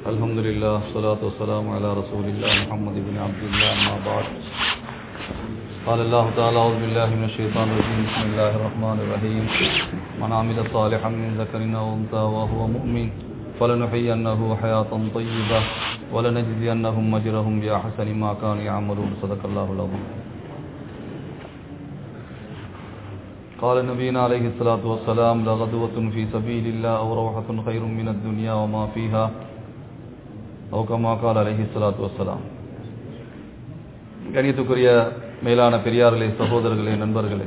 الحمد لله والصلاة والسلام على رسول الله محمد بن عبد الله أما بعد قال الله تعالى أعوذ بالله من الشيطان الرجيم بسم الله الرحمن الرحيم من عمل صالحا من ذكر أو أنثى وهو مؤمن فلنحيينه حياة طيبة ولنجزينهم أجرهم بأحسن ما كانوا يعملون صدق الله العظيم قال نبينا عليه الصلاة والسلام لغدوة في سبيل الله أو روحة خير من الدنيا وما فيها أو كما قال عليه الصلاة والسلام கணியத்துக்குரிய மேலான பெரியார்களே சகோதரர்களே நண்பர்களே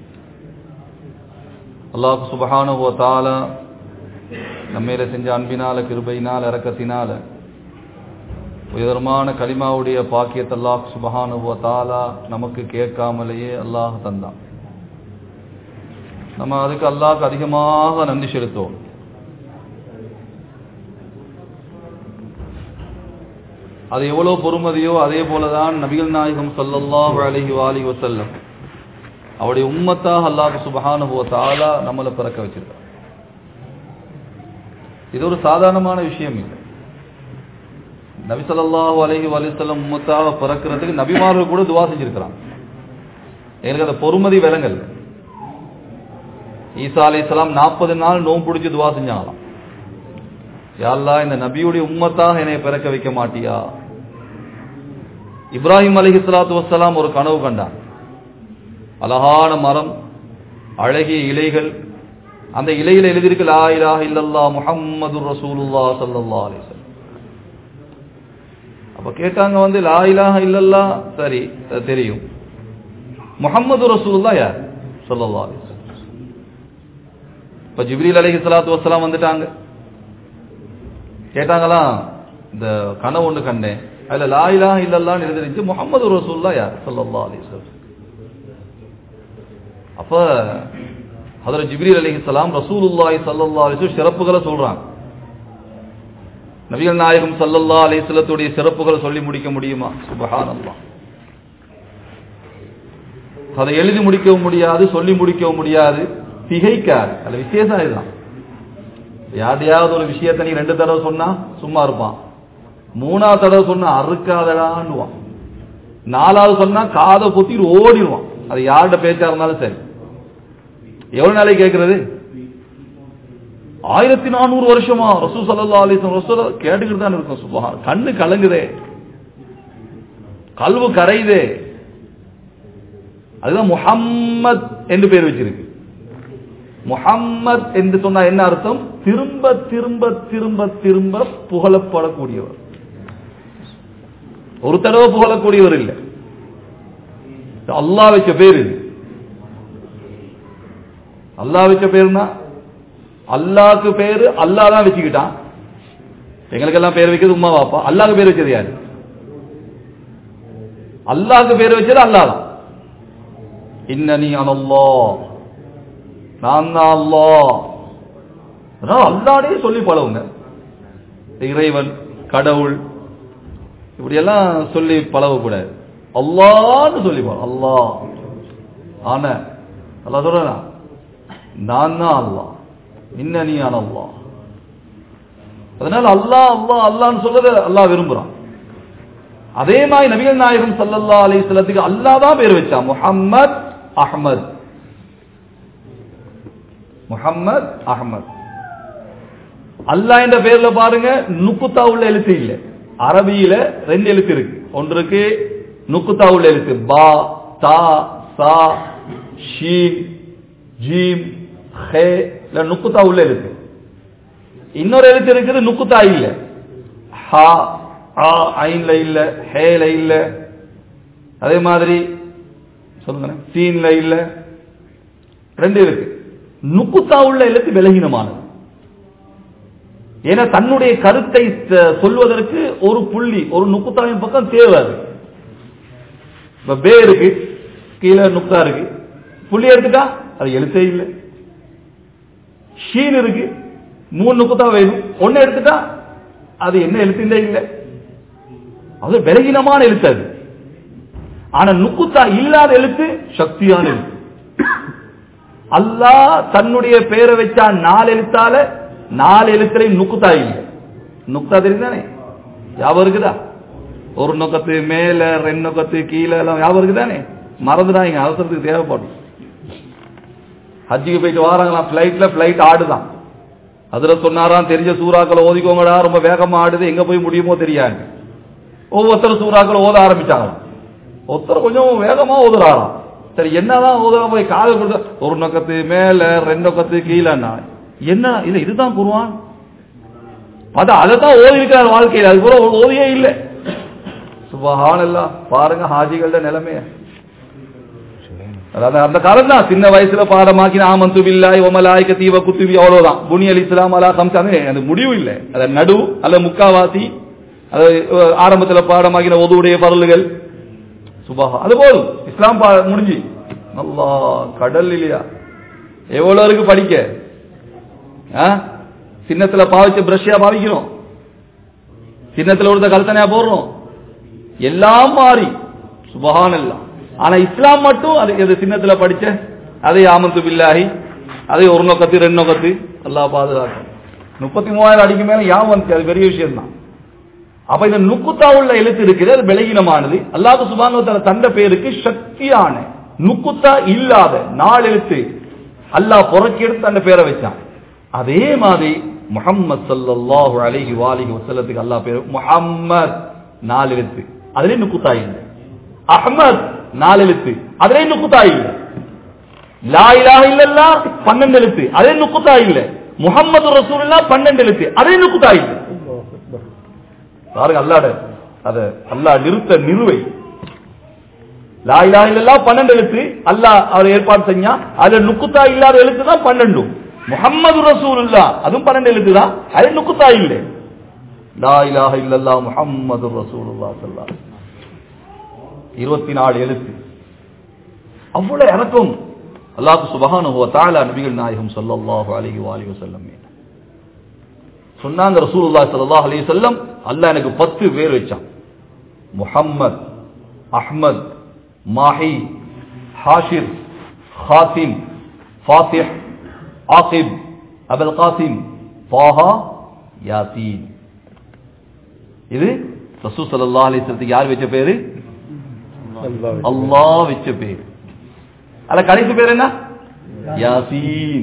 அல்லாஹ் சுபஹானுவ தாலா நம்மையில செஞ்ச அன்பினால கிருபையினால இறக்கத்தினால உயர்மான கலிமாவுடைய பாக்கியத்தை அல்லாஹ் சுபஹானுவ தாலா நமக்கு கேட்காமலேயே அல்லாஹ் தந்தான் நம்ம அதுக்கு அல்லாஹ்க்கு அதிகமாக நன்றி செலுத்துவோம் அது எவ்வளவு பொறுமதியோ அதே போலதான் நபிகள் நாயகம் சல்லல்லாஹு அலைஹி வாலி வசல்லம் அவருடைய உம்மத்தாக அல்லாஹ் சுபஹானுவ தாலா நம்மளை பிறக்க வச்சிருக்கார் இது ஒரு சாதாரணமான விஷயம் இல்லை நபி ஸல்லல்லாஹு அலைஹி வஸல்லம் உம்மத்தாக பிறக்கிறதுக்கு நபிமார்கள் கூட துவா செஞ்சிருக்கிறாங்க எனக்கு அந்த பொறுமதி விலங்கல் ஈசா அலைஹிஸ்ஸலாம் நாற்பது நாள் நோம்பு பிடிச்சி துவா செஞ்சாங்களாம் யாழ்லா இந்த நபியுடைய உம்மத்தாக என்னை பிறக்க வைக்க மாட்டியா இப்ராஹிம் அலஹி சலாத்து வசலாம் ஒரு கனவு கண்டான் அழகான மரம் அழகிய இலைகள் அந்த இலையில எழுதியிருக்கு லா இலாஹ இல்லல்லா முஹம்மது ரசூலுல்லா சல்லல்லா அலிசல் அப்ப கேட்டாங்க வந்து லா இலாஹ இல்லல்லா சரி அது தெரியும் முஹம்மது ரசூலுல்லா யார் சல்லல்லா அலிசல் இப்ப ஜிப்ரீல் அலஹி சலாத்து வசலாம் வந்துட்டாங்க கேட்டாங்களா இந்த கனவு ஒன்று கண்டேன் அதுல லாயிலா இல்லல்லான்னு எழுதிருச்சு முகமது ரசூல்லா யார் சொல்லல்லா அலிஸ்லாம் அப்ப அதில் ஜிப்ரீல் அலிஹலாம் ரசூலுல்லாய் சல்லல்லா அலிஸ்லம் சிறப்புகளை சொல்றாங்க நபிகள் நாயகம் சல்லல்லா அலிஸ்லத்துடைய சிறப்புகளை சொல்லி முடிக்க முடியுமா சுபஹான் அல்லா அதை எழுதி முடிக்கவும் முடியாது சொல்லி முடிக்கவும் முடியாது திகைக்காது அதுல விசேஷம் இதுதான் யாரையாவது ஒரு விஷயத்த நீ ரெண்டு தடவை சொன்னா சும்மா இருப்பான் மூணாவது தடவை சொன்னா அறுக்காதடான்னுவான் நாலாவது சொன்னா காதை பொத்திட்டு ஓடிடுவான் அது யார்கிட்ட பேச்சா இருந்தாலும் சரி எவ்வளவு நாளைக்கு கேட்கறது ஆயிரத்தி நானூறு வருஷமா ரசூ சல்லா அலிஸ்லாம் ரசூல கேட்டுக்கிட்டு தான் இருக்கும் சுபா கண்ணு கலங்குதே கல்வு கரையுதே அதுதான் முஹம்மத் என்று பேர் வச்சிருக்கு முஹம்மத் என்று சொன்னா என்ன அர்த்தம் திரும்ப திரும்ப திரும்ப திரும்ப புகழப்படக்கூடியவர் ஒரு தடவை புகழக்கூடியவர் இல்லை அல்லா வச்ச பேர் இது அல்லா வச்ச பேருனா அல்லாக்கு பேரு அல்லா தான் வச்சுக்கிட்டான் எங்களுக்கெல்லாம் பேர் வைக்கிறது உமா பாப்பா அல்லாக்கு பேர் வச்சது யாரு அல்லாக்கு பேர் வச்சது அல்லா தான் இன்னனி அனல்லா நான் தான் அல்லா அதனால அல்லாடே சொல்லி பழவுங்க இறைவன் கடவுள் இப்படியெல்லாம் சொல்லி பழகக்கூடாது அல்லான்னு சொல்லி பழம் அல்லா ஆன அல்லா சொல்றா நான் தான் அல்லா இன்னனி ஆன அல்லா அதனால அல்லா அல்லா அல்லான்னு சொல்றத அல்லா விரும்புறான் அதே மாதிரி நபிகள் நாயகம் சல்லல்லா அலிஸ்லத்துக்கு அல்லா தான் பேர் வச்சான் முஹம்மத் அஹமத் முகம்மது அகமது அல்லா என்ற பேர்ல பாருங்க நுக்குத்தா உள்ள எழுத்து இல்ல அரபியில ரெண்டு எழுத்து இருக்கு ஒன்றுக்கு நுக்குத்தா உள்ள எழுத்து பா தா சா ஷீன் ஜீம் ஹே இல்ல நுக்குத்தா உள்ள எழுத்து இன்னொரு எழுத்து இருக்குது நுக்குத்தா இல்ல ஹா ஆ ஐன்ல இல்ல ஹேல இல்ல அதே மாதிரி சொல்லுங்க சீன்ல இல்ல ரெண்டு இருக்கு நுக்குத்தா உள்ள எழுத்து விலகினமானது ஏன்னா தன்னுடைய கருத்தை சொல்வதற்கு ஒரு புள்ளி ஒரு நுக்குத்தாவின் பக்கம் தேவை இப்ப பே இருக்கு கீழே நுக்தா இருக்கு புள்ளி எடுத்துட்டா அது எழுத்தே இல்லை ஷீன் இருக்கு மூணு நுக்குத்தா வேணும் ஒன்னு எடுத்துட்டா அது என்ன எழுத்துலே இல்லை அது விலகினமான எழுத்து அது ஆனா நுக்குத்தா இல்லாத எழுத்து சக்தியான எழுத்து அல்லாஹ் தன்னுடைய பேரை வச்சா நாலு எழுத்தால நாலு எழுத்துல நுக்குத்தா இல்லை நுக்தா தெரியுதானே ஞாபகம் இருக்குதா ஒரு நொக்கத்து மேல ரெண்டு நொக்கத்து கீழே எல்லாம் ஞாபகம் இருக்குதானே மறந்துடாங்க அவசரத்துக்கு தேவைப்படும் ஹஜ்ஜுக்கு போயிட்டு வராங்களாம் ஃபிளைட்ல ஃபிளைட் ஆடுதான் அதுல சொன்னாராம் தெரிஞ்ச சூறாக்களை ஓதிக்கோங்கடா ரொம்ப வேகமா ஆடுது எங்க போய் முடியுமோ தெரியாது ஒவ்வொருத்தரும் சூறாக்களை ஓத ஆரம்பிச்சாங்களாம் ஒருத்தர் கொஞ்சம் வேகமா ஓதுறாராம் சரி என்னதான் ஓதுறா போய் காது கொடுத்த ஒரு நொக்கத்து மேல ரெண்டு நொக்கத்து கீழேன்னா என்ன இல்ல இதுதான் குருவான் பார்த்தா அதை தான் ஓதி இருக்கிறார் வாழ்க்கையில் அது கூட ஓதியே இல்லை சுபஹானல்லா பாருங்க ஹாஜிகளோட நிலைமைய அதாவது அந்த காலம் தான் சின்ன வயசுல பாடமாக்கின ஆமந்து பில்லாய் ஒமலாய்க்க தீவ குத்துவி அவ்வளவுதான் புனியல் இஸ்லாம் அலா கம்சாங்க அது முடிவு இல்லை அது நடு அல்ல முக்காவாசி அது அஹ், ஆரம்பத்துல பாடமாக்கின ஒதுவுடைய பரலுகள் சுபஹா அது போதும் இஸ்லாம் பா- முடிஞ்சு நல்லா கடல் இல்லையா எவ்வளவு இருக்கு படிக்க ஆ? சின்னத்துல பாவிச்ச பிரஷ்யா பாவிக்கிறோம் சின்னத்துல ஒருத்த கல்தனையா போடுறோம் எல்லாம் மாறி சுபஹான் எல்லாம் ஆனா இஸ்லாம் மட்டும் அது எது சின்னத்துல படிச்ச அதை ஆமந்து பில்லாஹி அதை ஒரு நோக்கத்து ரெண்டு நோக்கத்து அல்லாஹ் பாதுகாக்கும் முப்பத்தி மூவாயிரம் அடிக்கு மேல யாம் வந்துச்சு அது பெரிய விஷயம் தான் அப்ப இந்த நுக்குத்தா உள்ள எழுத்து இருக்குது அது பலகீனமானது அல்லாஹ் சுபான் தந்த பேருக்கு சக்தியான நுக்குத்தா இல்லாத நாலு எழுத்து அல்லாஹ் புறக்கி எடுத்து அந்த பேரை வச்சான் அதே மாதிரி முஹம்மது ஸல்லல்லாஹு அலைஹி வாலிஹி வஸல்லத்துக்கு அல்லாஹ் பேரு முஹம்மத் நாலு எழுத்து அதுல நுக்குத்தா இல்லை அஹ்மத் நாலு எழுத்து அதுல நுக்குத்தா இல்லை லா இலாஹ இல்லல்லாஹ் பன்னெண்டு எழுத்து அதே நுக்குத்தா இல்லை முஹம்மது ரசூலுல்லாஹ் பன்னெண்டு எழுத்து அதே நுக்குத்தா இல்லை பாருங்க அல்லாட அத அல்லாஹ் நிறுத்த நிறுவை லா இலாஹ இல்லல்லாஹ் பன்னெண்டு எழுத்து அல்லாஹ் அவர் ஏற்பாடு செஞ்சா அதுல நுக்குத்தா இல்லாத எழுத்து தான் பன்னெண்டு முஹம்மது ரசூலுல்லாஹ் அதுவும் பன்னெண்டு எழுத்து தான் அது நுக்குத்தா இல்லை லா இலாஹ இல்லல்லாஹ் முஹம்மது ரசூலுல்லாஹ் ஸல்லல்லாஹு அலைஹி இருபத்தி நாலு எழுத்து அவ்வளவு இறக்கும் அல்லாஹ் சுபஹானஹு வ தஆலா நபிகள் நாயகம் ஸல்லல்லாஹு அலைஹி வஆலிஹி வஸல்லம் மீது சொன்னாங்க ரசூலுல்லாஹி ஸல்லல்லாஹு அலைஹி வஸல்லம் அல்லாஹ் எனக்கு 10 பேர் வச்சான் முஹம்மத் அஹ்மத் மாஹி ஹாஷிர் ஹாத்திம் ஃபாத்திஹ் ஆகிப் அபுல் காசிம் தாஹா யாசீன் இது ரசூல் ஸல்லல்லாஹு அலைஹி வஸல்லத்துக்கு யார் வச்ச பேரு அல்லாஹ் வச்ச பேர் அல்ல கடைசி பேர் என்ன யாசீன்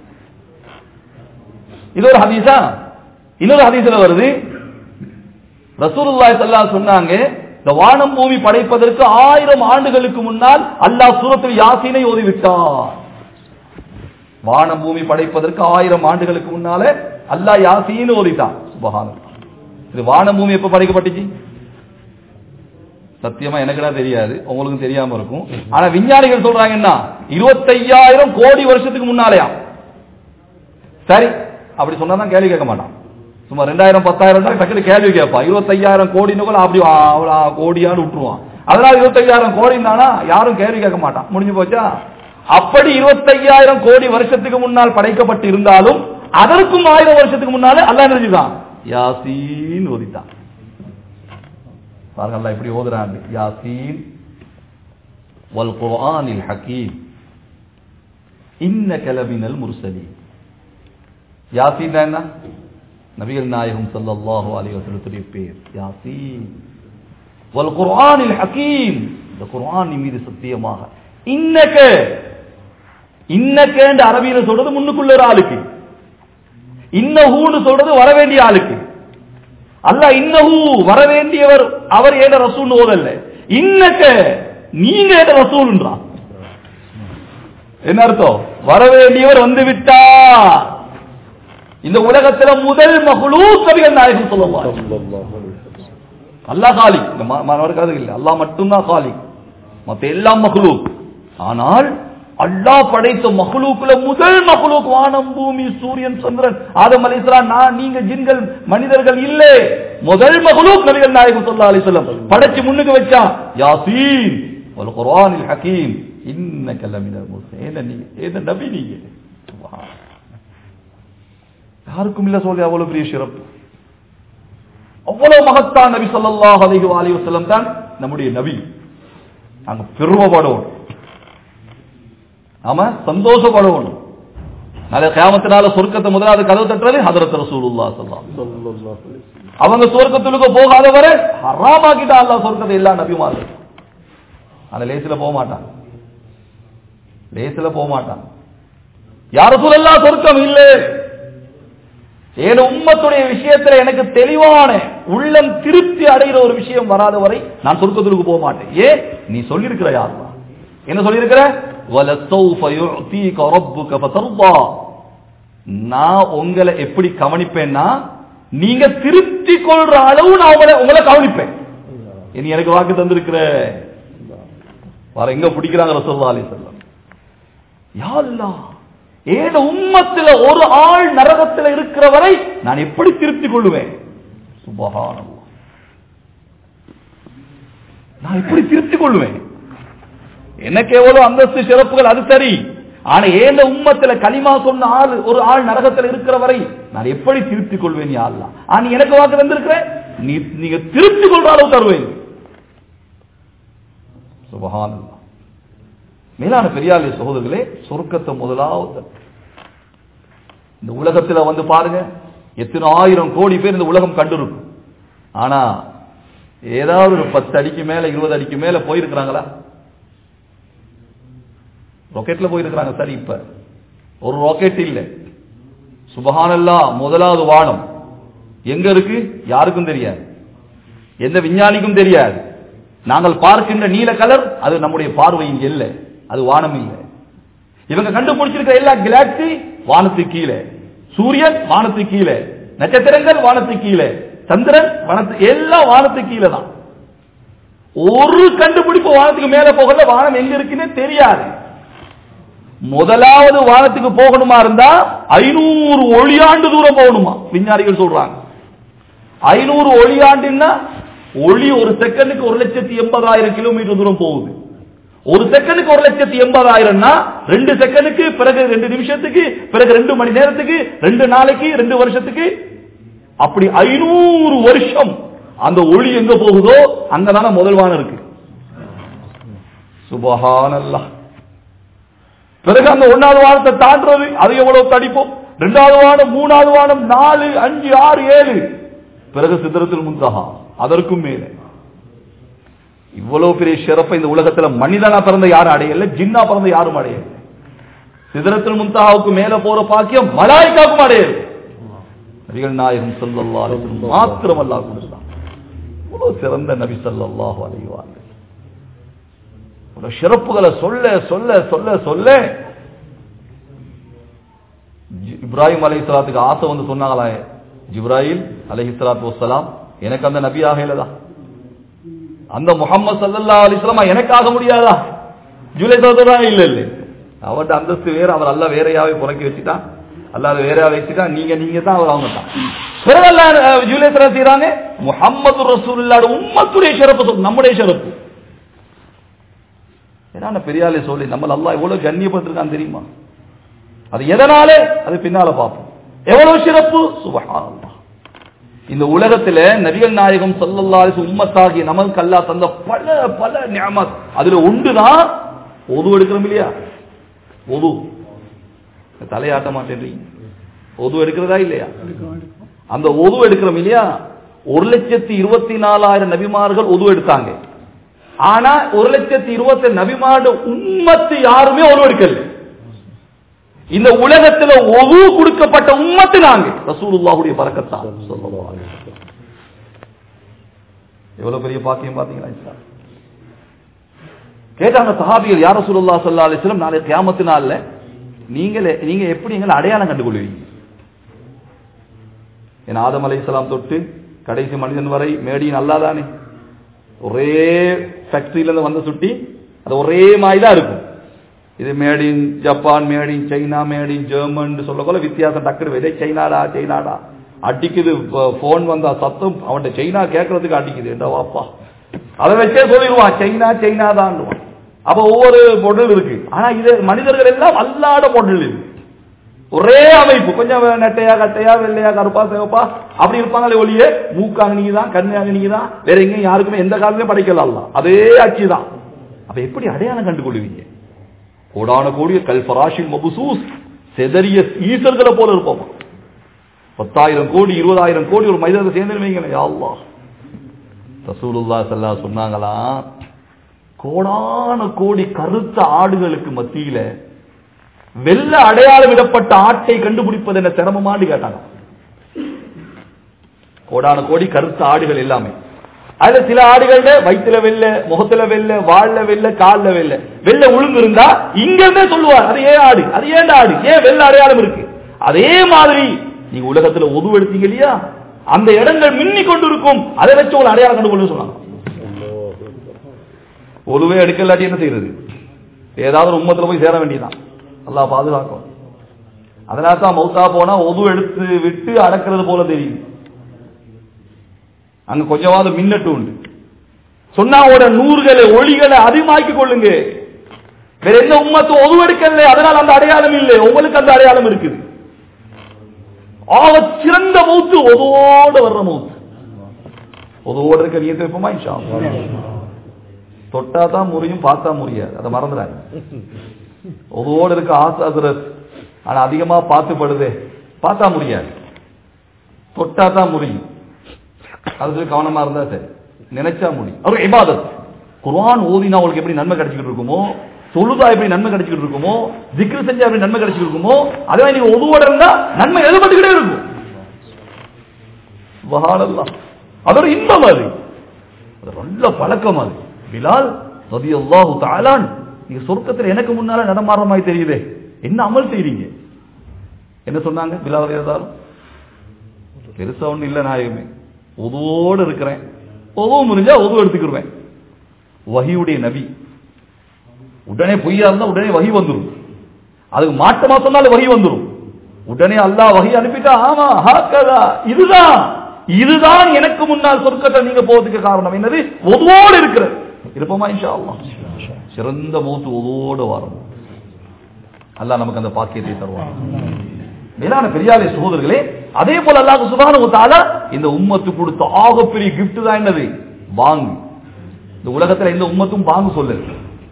இது ஒரு ஹதீஸா இன்னொரு ஹதீஸ்ல வருது ரசூலுல்லாஹி ஸல்லல்லாஹு அலைஹி சொன்னாங்க இந்த வானம் பூமி படைப்பதற்கு ஆயிரம் ஆண்டுகளுக்கு முன்னால் அல்லாஹ் சூரத்தில் யாசீனை ஓதிவிட்டார் வானம் பூமி படைப்பதற்கு ஆயிரம் ஆண்டுகளுக்கு முன்னாலே அல்லாஹ் யாசீன் ஓதிட்டான் சுபஹானல்லாஹ் இது வானம் பூமி எப்ப படைக்கப்பட்டுச்சு சத்தியமா எனக்குலாம் தெரியாது உங்களுக்கும் தெரியாம இருக்கும் ஆனா விஞ்ஞானிகள் சொல்றாங்கன்னா இருபத்தையாயிரம் கோடி வருஷத்துக்கு முன்னாலேயா சரி அப்படி சொன்னா தான் கேள்வி கேட்க மாட்டான் சும்மா ரெண்டாயிரம் பத்தாயிரம் தான் டக்குனு கேள்வி கேட்பான் இருபத்தையாயிரம் கோடின்னு கூட அப்படி ஆ, ஆ, கோடியான்னு விட்டுருவான் அதனால இருபத்தையாயிரம் கோடினானா யாரும் கேள்வி கேட்க மாட்டான் முடிஞ்சு போச்சா அப்படி இருபத்தையாயிரம் கோடி வருஷத்துக்கு முன்னால் படைக்கப்பட்டு இருந்தாலும் அதற்கும் ஆயிரம் வருஷத்துக்கு முன்னாலே அல்லாஹ் நினைச்சுதான் யாசீன் ஓதித்தான் பாருங்க அல்லாஹ் எப்படி ஓதுறாங்க யாசீன் வல் குர்ஆனில் ஹக்கீம் இன்னக லமினல் முர்சலீன் யாசீன் என்ன நபிகள் நாயகம் ஸல்லல்லாஹு அலைஹி வஸல்லத்துடைய பேர் யாசீன் வல் குர்ஆனில் ஹக்கீம் இந்த குர்ஆன் மீது சத்தியமாக இன்னக இன்னக என்ற அரபியில சொல்றது முன்னுக்குள்ள ஒரு ஆளுக்கு இன்னஹூன்னு சொல்றது வர வேண்டிய ஆளுக்கு அல்லாஹ் இன்னஹு வர வேண்டியவர் அவர் ஏட ரசூல் ஓதல்ல இன்னக்க நீங்க ஏட ரசூல்ன்றான் என்ன அர்த்தம் வர வேண்டியவர் வந்து விட்டார் இந்த உலகத்துல முதல் மகளூக் கவிகள் நாயகம் சொல்லுவார் அல்லாஹ் காலி இந்த மனவர்க்காது இல்லை அல்லாஹ் மட்டும்தான் காலி மத்த எல்லாம் மகளூக் ஆனால் அல்லாஹ் படைத்த மகளூக்குல முதல் மகளூக் வானம் பூமி சூரியன் சந்திரன் ஆதம் அலிஸ்லாம் நான் நீங்க ஜின்கள் மனிதர்கள் இல்லை முதல் மகளூக் நபிகள் நாயகம் ஸல்லல்லாஹு அலைஹி வஸல்லம் படைச்சு முன்னுக்கு வச்சான் யாசீன் வல் குர்ஆனில் ஹகீம் இன்னக லமினல் முர்சலீன் ஏன நீ ஏன நபி நீங்க சுப்ஹான் யாருக்கும் இல்ல சொல்லி அவ்வளவு பெரிய சிறப்பு அவ்வளவு மகத்தான் நபி ஸல்லல்லாஹு அலைஹி வஆலிஹி வஸல்லம் தான் நம்முடைய நபி நாங்க பெருமைப்படணும் ஆமா சந்தோஷப்படணும் நாளை கியாமத்தினால சொர்க்கத்தை முதலாவது கதவு தட்டுறது ஹதரத் ரசூலுல்லாஹ் ஸல்லல்லாஹு அலைஹி வஸல்லம். அவங்க சொர்க்கத்துக்கு போகாத வரை ஹராமாக்கிட்டா அல்லாஹ் சொர்க்கத்தை எல்லா நபிமார்கள் ஆனா லேசில போக மாட்டான் லேசில போக மாட்டான் யார சொல்லலாம் சொர்க்கம் இல்லை ஏன் உம்மத்துடைய விஷயத்துல எனக்கு தெளிவான உள்ளம் திருப்தி அடைகிற ஒரு விஷயம் வராத வரை நான் சொர்க்கத்துக்கு போக மாட்டேன் ஏன் நீ சொல்லியிருக்கிற யாருமா என்ன சொல்லியிருக்கிற وَلَسَوْفَ يُعْطِيكَ رَبُّكَ فَتَرْضَى நான் உங்களை எப்படி கவனிப்பேன்னா நீங்க திருப்தி கொள்ற அளவு நான் உங்களை உங்களை கவனிப்பேன் இனி எனக்கு வாக்கு தந்திருக்கிற வர எங்க பிடிக்கிறாங்க ரசூலுல்லாஹி அலைஹி வஸல்லம் யா அல்லாஹ் ஏன் உம்மத்துல ஒரு ஆள் நரகத்துல இருக்கிற வரை நான் எப்படி திருப்தி கொள்ளுவேன் சுபஹானல்லாஹ் நான் எப்படி திருப்தி கொள்ளுவேன் எனக்கு எவ்வளவு அந்தஸ்து சிறப்புகள் அது சரி ஆனா ஏந்த உம்மத்துல களிமா சொன்ன ஆள் ஒரு ஆள் நரகத்துல இருக்கிற வரை நான் எப்படி திருப்தி கொள்வேன் யா அல்லாஹ் ஆ நீ எனக்கு வாக்கு வந்திருக்கிற நீ நீங்க திருப்தி கொள்ற அளவு தருவேன் சுபஹானல்லாஹ் மேலான பெரியாலே சகோதரர்களே சொர்க்கத்தை முதலாவது இந்த உலகத்துல வந்து பாருங்க எத்தனை ஆயிரம் கோடி பேர் இந்த உலகம் கண்டிருக்கும் ஆனா ஏதாவது ஒரு பத்து அடிக்கு மேல இருபது அடிக்கு மேல போயிருக்கிறாங்களா ராக்கெட்ல போயிருக்கிறாங்க சரி இப்ப ஒரு ராக்கெட் இல்ல சுபஹானல்லா முதலாவது வானம் எங்க இருக்கு யாருக்கும் தெரியாது எந்த விஞ்ஞானிக்கும் தெரியாது நாங்கள் பார்க்கின்ற நீல கலர் அது நம்முடைய பார்வையின் எல்லை அது வானம் இல்லை இவங்க கண்டுபிடிச்சிருக்கிற எல்லா கிளாக்சி வானத்துக்கு கீழே சூரியன் வானத்துக்கு கீழே நட்சத்திரங்கள் வானத்துக்கு கீழே சந்திரன் வானத்து எல்லாம் வானத்துக்கு கீழே தான் ஒரு கண்டுபிடிப்பு வானத்துக்கு மேல போகல வானம் எங்க இருக்குன்னு தெரியாது முதலாவது வானத்துக்கு போகணுமா இருந்தா ஐநூறு ஒளியாண்டு தூரம் போகணுமா விஞ்ஞானிகள் சொல்றாங்க ஐநூறு ஒளியாண்டுன்னா ஒளி ஒரு செகண்டுக்கு ஒரு லட்சத்தி எண்பதாயிரம் கிலோமீட்டர் தூரம் போகுது ஒரு செகண்டுக்கு ஒரு லட்சத்தி எண்பதாயிரம்னா ரெண்டு செகண்டுக்கு பிறகு ரெண்டு நிமிஷத்துக்கு பிறகு ரெண்டு மணி நேரத்துக்கு ரெண்டு நாளைக்கு ரெண்டு வருஷத்துக்கு அப்படி ஐநூறு வருஷம் அந்த ஒளி எங்க போகுதோ அங்கதான முதல் வானம் இருக்கு சுபஹானல்லா பிறகு அந்த ஒன்னாவது வானத்தை தாண்டுறது அது எவ்வளவு தடிப்போம் ரெண்டாவது வானம் மூணாவது வானம் நாலு அஞ்சு ஆறு ஏழு பிறகு சித்திரத்தில் முந்தகா அதற்கும் மேலே இவ்வளவு பெரிய சிறப்பை இந்த உலகத்துல மனிதனா பிறந்த யாரும் அடையல ஜின்னா பிறந்த யாரும் அடையல சிதறத்தில் முந்தாவுக்கு மேல போற பாக்கியம் மலாய்க்காவுக்கும் அடையல நபிகள் நாயகம் ஸல்லல்லாஹு அலைஹி வஸல்லம் மாத்திரம் அல்லாஹ் கொடுத்தான் இவ்வளவு சிறந்த நபி ஸல்லல்லாஹு அலைஹி வஸல்லம் இவ்வளவு சிறப்புகளை சொல்ல சொல்ல சொல்ல சொல்ல ஜி- இப்ராஹிம் அலைஹிஸ்ஸலாத்துக்கு ஆசை வந்து சொன்னாங்களா ஜிப்ராஹிம் அலைஹிஸ்ஸலாத்து வஸ்ஸலாம் எனக்கு அந்த நபி ஆகலதா அந்த முகம்மது சல்லல்லா அலிஸ்லாமா எனக்காக முடியாதா ஜூலை சோதரா இல்ல இல்ல அவர்ட்ட அந்தஸ்து வேற அவர் அல்ல வேறையாவே புறக்கி வச்சுட்டான் அல்லாத வேறையா வச்சுட்டான் நீங்க நீங்க தான் அவர் அவங்க தான் பிறகு அல்லாஹ், அஹ், ஜூலை சரா செய்யறாங்க முகம்மது ரசூலுல்லாட உம்மத்துடைய சிறப்பு சொல் நம்முடைய சிறப்பு ஏன்னா பெரியாலே சொல்லி நம்ம அல்லாஹ் எவ்வளவு கண்ணியப்பட்டிருக்கான் தெரியுமா அது எதனாலே அது பின்னால பார்ப்போம் எவ்வளவு சிறப்பு சுபஹானல்லாஹ் இந்த உலகத்துல நபிகள் நாயகம் ஸல்லல்லாஹு அலைஹி வஸல்லம் உம்மத்தாகிய நமக்கு அல்லாஹ் தந்த பல பல நியமத் அதுல ஒன்றுதான் ஒது எடுக்கிறோம் இல்லையா ஒது தலையாட்ட மாட்டேன்றீங்க ஒது எடுக்கிறதா இல்லையா அந்த ஒது எடுக்கிறோம் இல்லையா ஒரு லட்சத்தி இருபத்தி நாலாயிரம் நபிமார்கள் ஒது எடுத்தாங்க ஆனா ஒரு லட்சத்தி இருபத்தி நபிமாரோட உம்மத்து யாருமே ஒது எடுக்கல இந்த உலகத்துல ஒது கொடுக்கப்பட்ட உம்மத்து நாங்க ரசூலுல்லாஹுடைய பரக்கத்தான் ஸல்லல்லாஹு அலைஹி வஸல்லம். எவ்வளவு பெரிய பாக்கியம் பாத்தீங்களா இஸ்லாம் கேட்டாங்க சஹாபிகள் யார் ரசூலுல்லாஹ் ஸல்லல்லாஹு அலைஹி வஸல்லம் நாளை கியாமத்து நாள்ல நீங்களே நீங்க எப்படி எங்களை அடையாளம் கண்டுகொள்வீங்க என் ஆதம் அலைஹிஸ்ஸலாம் தொட்டு கடைசி மனிதன் வரை மேடியின் அல்லாதானே ஒரே ஃபேக்டரியில இருந்து வந்த சுட்டி அது ஒரே மாதிரி தான் இருக்கும் இது made in Japan made in China made in German சொல்லக்கொள்ள வித்தியாசம் டக்குனு இதே சைனாடா சைனாடா அடிக்குது போன் வந்தா சத்தம் அவன்கிட்ட சைனா கேட்கறதுக்கு அடிக்குது என்ன வாப்பா அதை வச்சே சொல்லிடுவான் சைனா சைனா தான் அப்ப ஒவ்வொரு பொருள் இருக்கு ஆனா இது மனிதர்கள் எல்லாம் அல்லாத பொருள் இது ஒரே அமைப்பு கொஞ்சம் நெட்டையா கட்டையா வெள்ளையா கருப்பா சிவப்பா அப்படி இருப்பாங்களே ஒளியே மூக்காங்க நீங்க தான் கண்ணாங்க நீங்க தான் வேற எங்கேயும் யாருக்குமே எந்த காலத்திலும் படைக்கலாம் அதே ஆட்சி தான் அப்ப எப்படி அடையாளம் கண்டுகொள்வீங்க கோடான கோடிய கல் ஃபராஷில் மபுசூஸ் செதறிய ஈசர்களை போல இருப்போமா பத்தாயிரம் கோடி இருபதாயிரம் கோடி ஒரு மனிதர்கள் சேர்ந்து வைங்களேன் யா அல்லாஹ் ரசூலுல்லா சல்லா சொன்னாங்களாம் கோடான கோடி கருத்த ஆடுகளுக்கு மத்தியில வெள்ள அடையாளம் இடப்பட்ட ஆட்டை கண்டுபிடிப்பது என்ன சிரமமான்னு கேட்டாங்க கோடான கோடி கருத்த ஆடுகள் எல்லாமே அதுல சில ஆடுகள்ல வயிற்றுல வெள்ள முகத்துல வெள்ள வாழ்ல வெள்ள கால்ல வெள்ள வெள்ள உளுந்து இருந்தா இங்க இருந்தே சொல்லுவார் அது ஏன் ஆடு அது ஏன் ஆடு ஏன் வெள்ள அடையாளம் இருக்கு அதே மாதிரி நீங்க உலகத்துல உது எடுத்தீங்க இல்லையா அந்த இடங்கள் மின்னி கொண்டு இருக்கும் அதை வச்சு உங்களை அடையாளம் கண்டுகொள்ள சொன்னாங்க ஒழுவே எடுக்கலாட்டி என்ன செய்யறது ஏதாவது ஒரு உம்மத்துல போய் சேர வேண்டியதான் அல்லாஹ் பாதுகாக்கும் அதனால தான் மௌத்தா போனா ஒது எடுத்து விட்டு அடக்கிறது போல தெரியும் அங்க கொஞ்சமாவது மின்னட்டு உண்டு சொன்னாவோட நூறுகளை ஒளிகளை அதிகமாக்கி கொள்ளுங்க வேற எந்த உம்மத்து ஒது எடுக்கல அதனால அந்த அடையாளம் இல்லை உங்களுக்கு அந்த அடையாளம் இருக்குது ஆக சிறந்த மௌத்து ஒதோட வர்ற மௌத்து ஒதோட இருக்க நீயத்தை வைப்போமா இன்ஷா அல்லாஹ். தொட்டா தான் முறியும் பார்த்தா முடியாது அதை மறந்துடாங்க ஒதுவோடு இருக்க ஆசை ஹசரத் ஆனா அதிகமா பார்த்து படுதே பார்த்தா முடியாது தொட்டா தான் முடியும் அது சொல்லி கவனமா இருந்தா சரி நினைச்சா முடியும் அவர் இபாதத் குர்ஆன் ஓதினா உங்களுக்கு எப்படி நன்மை கிடைச்சிக்கிட்டு இருக்குமோ தொழுதா எப்படி நன்மை கிடைச்சிக்கிட்டு இருக்குமோ திக்ரு செஞ்சா எப்படி நன்மை கிடைச்சிக்கிட்டு இருக்குமோ அதே மாதிரி நீங்க ஒதுவோட இருந்தா நன்மை எழுதப்பட்டுக்கிட்டே இருக்கும் சுபஹானல்லாஹ். அது ஒரு இன்பம் அது அது நல்ல பழக்கம் அது பிலால் ரதியல்லாஹு தஆலான் நீங்க சொர்க்கத்துல எனக்கு முன்னால நடமாடுற மாதிரி தெரியுதே என்ன அமல் செய்றீங்க என்ன சொன்னாங்க பிலால் ரதியல்லாஹு பெருசா ஒண்ணும் இல்ல நாயகமே உதுவோடு இருக்கிறேன் உதவு முடிஞ்சா உதவு எடுத்துக்கிருவேன் வஹியுடைய நபி உடனே பொய்யா இருந்தா உடனே வஹி வந்துரும் அதுக்கு மாற்றமா சொன்னாலும் வஹி வந்துரும் உடனே அல்லாஹ் வஹி அனுப்பிட்டா ஆமா ஹாக்கதா இதுதான் இதுதான் எனக்கு முன்னால் சொர்க்கத்தை நீங்க போறதுக்கு காரணம் என்னது ஒதுவோடு இருக்கிறது இருப்போமா இன்ஷா அல்லாஹ் சிறந்த மூத்து ஒதுவோடு வரும் அல்லாஹ் நமக்கு அந்த பாக்கியத்தை தருவான் மேலான பெரியாலே சகோதரர்களே அதே போல அல்லாஹ் சுபானு தஆலா இந்த உம்மத்து கொடுத்த ஆகப்பெரிய gift தான் என்னது வாங்கு இந்த உலகத்துல எந்த உம்மத்தும் வாங்கு சொல்லல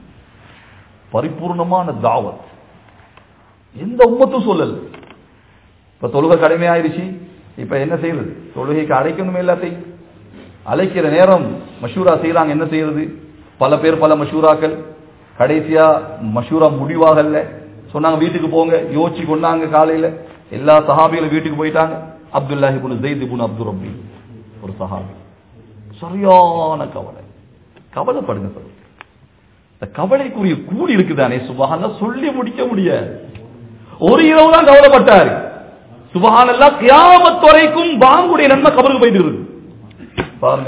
பரிபூர்ணமான தாவத் எந்த உம்மத்தும் சொல்லல இப்ப தொழுகை கடுமையாயிருச்சு இப்ப என்ன செய்யறது தொழுகைக்கு அழைக்கணுமே எல்லாத்தையும் அழைக்கிற நேரம் மஷூரா செய்யறாங்க என்ன செய்யறது பல பேர் பல மஷூராக்கள் கடைசியா மஷூரா முடிவாகல சொன்னாங்க வீட்டுக்கு போங்க யோசிச்சு கொண்டாங்க காலையில எல்லா சஹாபிகளும் வீட்டுக்கு போயிட்டாங்க அப்துல்லாஹி புனு ஜெயித் புனு அப்துல் ரப்பி ஒரு சஹாபி சரியான கவலை கவலைப்படுங்க சார் இந்த கவலைக்குரிய கூலி இருக்குதானே சுபஹான சொல்லி முடிக்க முடியாது ஒரு இரவு தான் கவலைப்பட்டாரு சுபஹானல்லா கியாமத் வரைக்கும் பாங்குடைய நன்மை கபருக்கு போயிட்டு இருக்கு பாருங்க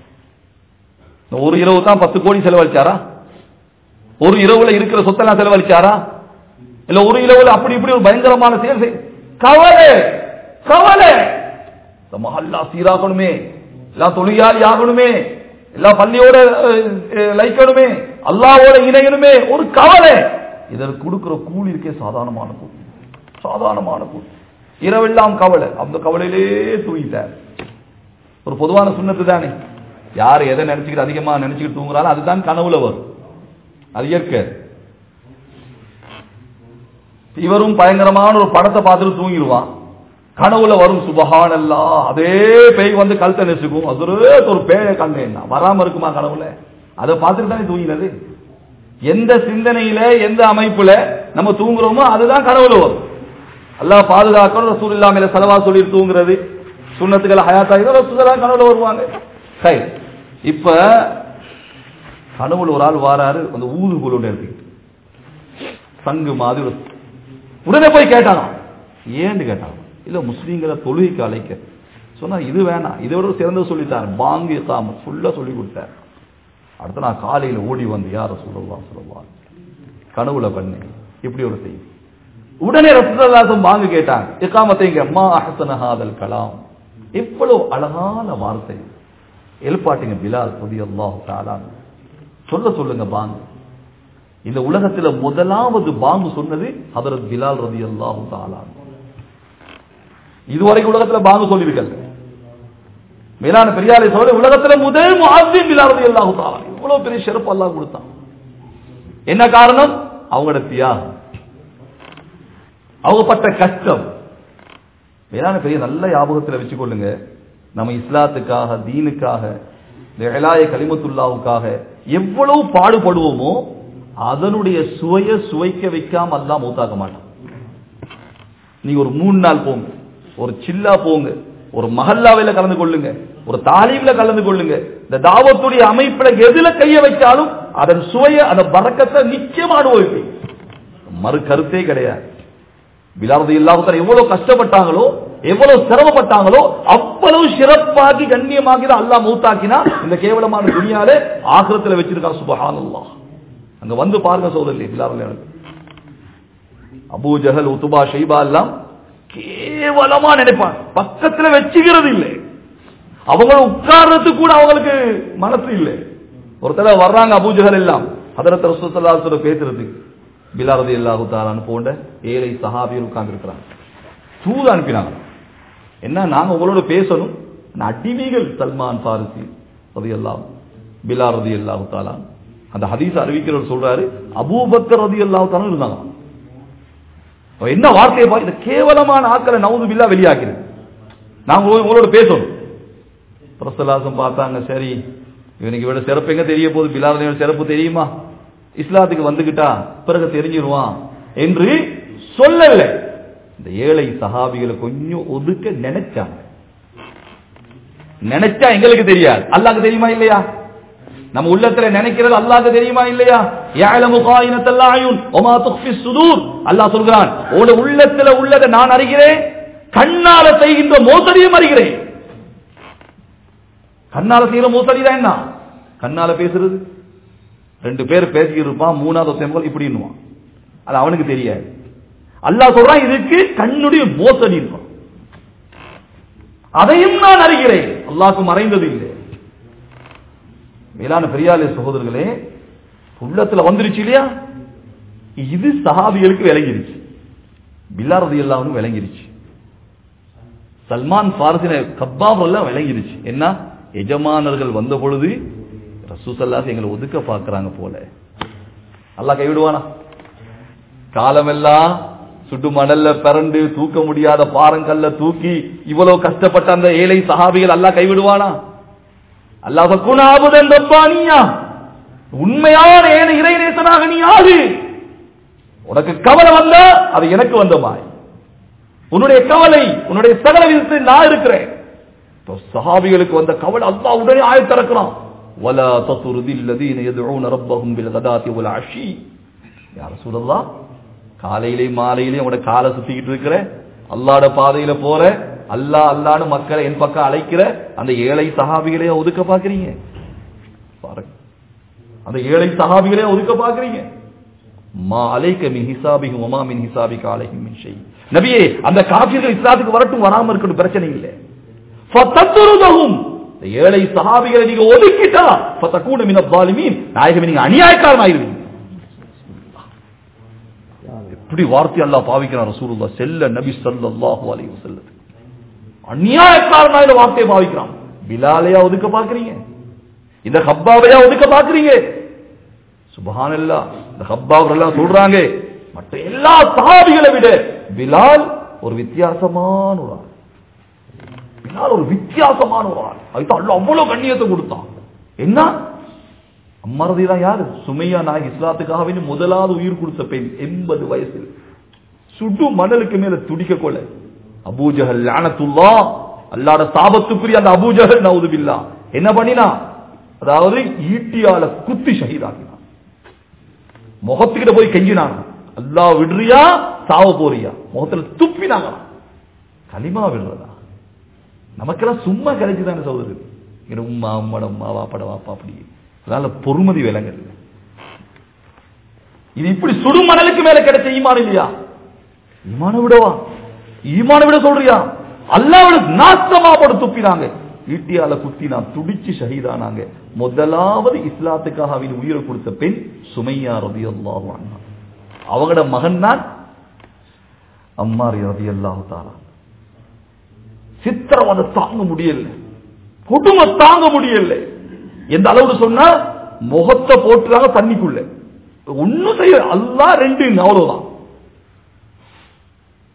இந்த ஒரு இரவு தான் பத்து கோடி செலவழிச்சாரா ஒரு இரவுல இருக்கிற சொத்தெல்லாம் செலவழிச்சாரா இல்ல ஒரு இரவுல அப்படி இப்படி ஒரு பயங்கரமான செயல் செய்- கவலை கவலை இந்த மஹல்லா சீராகணுமே எல்லாம் தொழிலாளி ஆகணுமே எல்லாம் பள்ளியோட அஹ், அஹ், லைக்கணுமே அல்லாவோட இணையணுமே ஒரு கவலை இதற்கு கொடுக்கிற கூலி இருக்கே சாதாரணமான கூலி சாதாரணமான கூலி இரவெல்லாம் கவலை அந்த கவலையிலே தூங்கிட்டார் ஒரு பொதுவான சுண்ணத்து தானே யார் எதை நினைச்சுக்கிட்டு அதிகமா நினைச்சுக்கிட்டு தூங்குறாலும் அதுதான் கனவுல வரும் அது இயற்கை இவரும் பயங்கரமான ஒரு படத்தை பார்த்துட்டு தூங்கிடுவான் கனவுல வரும் சுபஹானல்லா அதே பேய் வந்து கழுத்தை நெசுக்கும் அது ஒரு- ஒரு பேயை கண்டேன் வராம இருக்குமா கனவுல அதை பார்த்துட்டு தானே தூங்கினது எந்த சிந்தனையில எந்த அமைப்புல நம்ம தூங்குறோமோ அதுதான் கனவுல வரும் அல்லாஹ் பாதுகாக்கணும் ரசூல் இல்லாமல செலவா சொல்லி தூங்குறது சுண்ணத்துக்கள் ஹயாத்தா இதோ ரசூலா கனவுல வருவாங்க சரி இப்ப கனவுல ஒரு ஆள் வாராரு அந்த ஊதுகுலோட இருக்கு சங்கு மாதிரி ஒரு- உடனே போய் கேட்டானா ஏன்னு கேட்டான் இல்ல முஸ்லீம்களை தொழுகைக்கு அழைக்க சொன்னா இது வேணாம் இதை விட சிறந்த சொல்லித்தார் பாங்கு சாம ஃபுல்லா சொல்லி கொடுத்தார் அடுத்து நான் காலையில ஓடி வந்து யார சொல்லலாம் சொல்லலாம் கனவுல பண்ணேன் இப்படி ஒரு செய்தி உடனே ரசூலுல்லாஹ் பாங்கு கேட்டாங்க இக்காமத்தைங்க அம்மா அஹசன ஹாதல் கலாம் எவ்வளவு அழகான வார்த்தை எழுப்பாட்டுங்க பிலால் ரலியல்லாஹு தஆலா சொல்ல சொல்லுங்க பாங்கு இந்த உலகத்துல முதலாவது பாங்கு சொன்னது ஹதரத் பிலால் ரலியல்லாஹு தஆலா இதுவரைக்கும் உலகத்துல பாங்கு சொல்லியிருக்கல மேலான பெரியாரை சொல்ல உலகத்துல முதல் முஅஸ்ஸின் பிலால் ரலியல்லாஹு தஆலா இவ்வளவு பெரிய சிறப்பு அல்லாஹ் கொடுத்தான் என்ன காரணம் அவங்களோட தியாகம் அவங்க பட்ட கஷ்டம் வேளாண் பெரிய நல்ல ஞாபகத்தில் வச்சுக்கொள்ளுங்க நம்ம இஸ்லாத்துக்காக தீனுக்காக இந்த இலாய கலிமத்துல்லாவுக்காக எவ்வளவு பாடுபடுவோமோ அதனுடைய சுவைய சுவைக்க வைக்காம அல்லாஹ் மூத்தாக்க மாட்டான் நீங்க ஒரு மூணு நாள் போங்க ஒரு சில்லா போங்க ஒரு மஹல்லாவில கலந்து கொள்ளுங்க ஒரு தாலீம்ல கலந்து கொள்ளுங்க இந்த தாவத்துடைய அமைப்புல எதுல கைய வைச்சாலும் அதன் சுவைய அந்த பறக்கத்தை நிச்சயமா அனுபவிப்பீங்க மறு கருத்தே கிடையாது விலாரதி இல்லாத எவ்வளவு கஷ்டப்பட்டாங்களோ எவ்வளவு சிரமப்பட்டாங்களோ அவ்வளவு சிறப்பாக்கி கண்ணியமாக்கி தான் அல்லாஹ் மௌத்தாக்கினா இந்த கேவலமான துணியால ஆகிரத்துல வச்சிருக்கான் சுபஹானல்லாஹ் அங்க வந்து பாருங்க சோதரி பிலாரதி அபூ ஜஹல் உத்துபா ஷைபா எல்லாம் கேவலமா நினைப்பான் பக்கத்துல வச்சுக்கிறது இல்லை அவங்க உட்கார்றதுக்கு கூட அவங்களுக்கு மனசு இல்லை ஒரு தடவை வர்றாங்க அபூஜகல் எல்லாம் ஹதரத் ரசூலுல்லாஹி பேசுறதுக்கு பிலாரதி அல்லாஹு தாலான்னு போன்ற ஏழை சஹாபியர் உட்கார்ந்து இருக்கிறாங்க தூது அனுப்பினாங்க என்ன நாங்க உங்களோட பேசணும் ஆனா அடிமைகள் சல்மான் பாரிசி ரதி எல்லாம் பிலா ரதி அல்லாஹு தாலா அந்த ஹதீஸ் அறிவிக்கிறவர் சொல்றாரு அபூபக்கர் ரதி அல்லாஹு தாலும் இருந்தாங்க அவன் என்ன வார்த்தையை பார்த்து இந்த கேவலமான ஆக்களை நவுது பில்லா வெளியாக்கிறது நாங்க உங்களோட பேசணும் பிரசலாசம் பார்த்தாங்க சரி இவனுக்கு விட சிறப்பு எங்க தெரிய போகுது பிலால் சிறப்பு தெரியுமா இஸ்லாத்துக்கு வந்துகிட்டா பிறகு தெரிஞ்சிருவான் என்று சொல்லல இந்த ஏழை சஹாபிகளை கொஞ்சம் ஒதுக்க நினைச்சாங்க நினைச்சா எங்களுக்கு தெரியாது அல்லாஹ்க்கு தெரியுமா இல்லையா நம்ம உள்ளத்துல நினைக்கிறது அல்லாஹ்க்கு தெரியுமா இல்லையா யாலமு காயினத்தல் அயுன் வமா துக்ஃபி சுதூர் அல்லாஹ் சொல்கிறான் உங்க உள்ளத்துல உள்ளதை நான் அறிகிறேன் கண்ணால செய்கின்ற மோசடியும் அறிகிறேன் கண்ணால செய்யற மோசடி தான் என்ன கண்ணால பேசுறது ரெண்டு பேர் பேசிக்கிட்டு இருப்பான் மூணாவது ஒருத்தன் இப்படி இன்னுவான் அது அவனுக்கு தெரியாது அல்லாஹ் சொல்றான் இதுக்கு கண்ணுடைய மோசடி இருக்கும் அதையும் நான் அறிகிறேன் அல்லாஹ்க்கு மறைந்தது இல்லை மேலான பெரியாலே சகோதரர்களே உள்ளத்துல வந்துருச்சு இல்லையா இது சஹாபிகளுக்கு விளங்கிருச்சு பில்லாரதி எல்லாம் விளங்கிருச்சு சல்மான் பாரசின கப்பாப் எல்லாம் விளங்கிருச்சு என்ன எஜமானர்கள் வந்த பொழுது ரசூசல்லாஸ் எங்களை ஒதுக்க பார்க்கறாங்க போல அல்லாஹ் கைவிடுவானா காலமெல்லாம் சுட்டு மணல்ல பிறண்டு தூக்க முடியாத பாறங்கல்ல தூக்கி இவ்வளவு கஷ்டப்பட்ட அந்த ஏழை சஹாபிகள் அல்லாஹ் கைவிடுவானா அல்லாஹ் குணாபுதன் ரப்பானியா உண்மையான ஏன இறைநேசனாக நீ ஆகு உனக்கு கவலை வந்தா அது எனக்கு வந்த மாய் உன்னுடைய கவலை உன்னுடைய சகல விதத்தில் நான் இருக்கிறேன் சஹாபிகளுக்கு வந்த கவலை அல்லாஹ் உடனே ஆயத் திறக்கிறான் ولا تطرد الذين يدعون ربهم بالغداة والعشي يا رسول الله காலையிலே மாலையிலே உங்களோட காலை சுத்திக்கிட்டு இருக்கிற அல்லாட பாதையில போற அல்லா அல்லான்னு மக்களை என் பக்கம் அழைக்கிற அந்த ஏழை சஹாபிகளே ஒதுக்க பாக்குறீங்க பாருங்க அந்த ஏழை சஹாபிகளே ஒதுக்க பாக்குறீங்க மா அலைக்க மின் ஹிசாபிகும் ஒமா மின் ஹிசாபிக்கு அலைக்கும் மின் ஷை நபியே அந்த காபிர்கள் இஸ்லாத்துக்கு வரட்டும் வராம இருக்கட்டும் பிரச்சனை இல்லை ஃபத்தத்துருதஹும் இந்த ஏழை சஹாபிகளை நீங்க ஒதுக்கிட்டா ஃபத்தகூன மின ஸாலிமீன் நாயகமே நீங்க அநியாயக்காரன் ஆயிருவீங்க எப்படி வார்த்தை அல்லாஹ் பாவிக்கிறான் ரசூலுல்லாஹ் செல்ல நபி ஸல்லல்லாஹு அலைஹி வஸல்லம் அநியாயக்காரனாயிர வார்த்தையை பாவிக்கிறான் பிலாலையா ஒதுக்க பாக்குறீங்க இந்த ஹப்பாவையா ஒதுக்க பாக்குறீங்க சுபஹானல்லா இந்த ஹப்பாவர் எல்லாம் சொல்றாங்க மற்ற எல்லா சஹாபிகளை விட பிலால் ஒரு வித்தியாசமான ஒரு ஆள் பிலால் ஒரு வித்தியாசமான ஒரு ஆள் அதுதான் அல்லாஹ் அவ்வளவு கண்ணியத்தை கொடுத்தான் என்ன அம்மரதி தான் யாரு சுமையா நாயகி இஸ்லாத்துக்காக வேண்டி முதலாவது உயிர் கொடுத்த பெண் எண்பது வயசில் சுடு மணலுக்கு மேல துடிக்க கொள்ள அபூஜஹல் லானத்துல்லா அல்லாட சாபத்துக்குரிய அந்த அபூஜஹல் நவுதுபில்லா என்ன பண்ணினா அதாவது ஈட்டியால குத்தி ஷஹீதாக்கினான் முகத்துக்கிட்ட போய் கெஞ்சினான் அல்லாஹ் விடுறியா சாவ போறியா முகத்துல துப்பினாங்க களிமா விடுறதா நமக்கெல்லாம் சும்மா கிடைச்சுதானே சகோதரர் இங்க உம்மா அம்மட அம்மா வாப்பட வாப்பா அப்படி அதனால பொறுமதி விலங்குது இது இப்படி சுடு மணலுக்கு மேல கிடைச்ச ஈமான் இல்லையா ஈமான விடவா ஈமான விட சொல்றியா அல்லாவிட நாசமா போட்டு துப்பினாங்க ஈட்டியால குத்தி நான் துடிச்சு ஷஹீதானாங்க முதலாவது இஸ்லாத்துக்காக அவன் உயிரை கொடுத்த பெண் சுமையா ரதி அல்லாஹு அண்ணா அவங்களோட மகன் தான் அம்மாரி ரதி அல்லாஹு தாரா சித்திரவதை தாங்க முடியல கொடுமை தாங்க முடியல எந்த அளவுக்கு சொன்னா முகத்தை போட்டுறாங்க தண்ணிக்குள்ள ஒன்னும் செய்ய அல்லா ரெண்டு அவ்வளவுதான்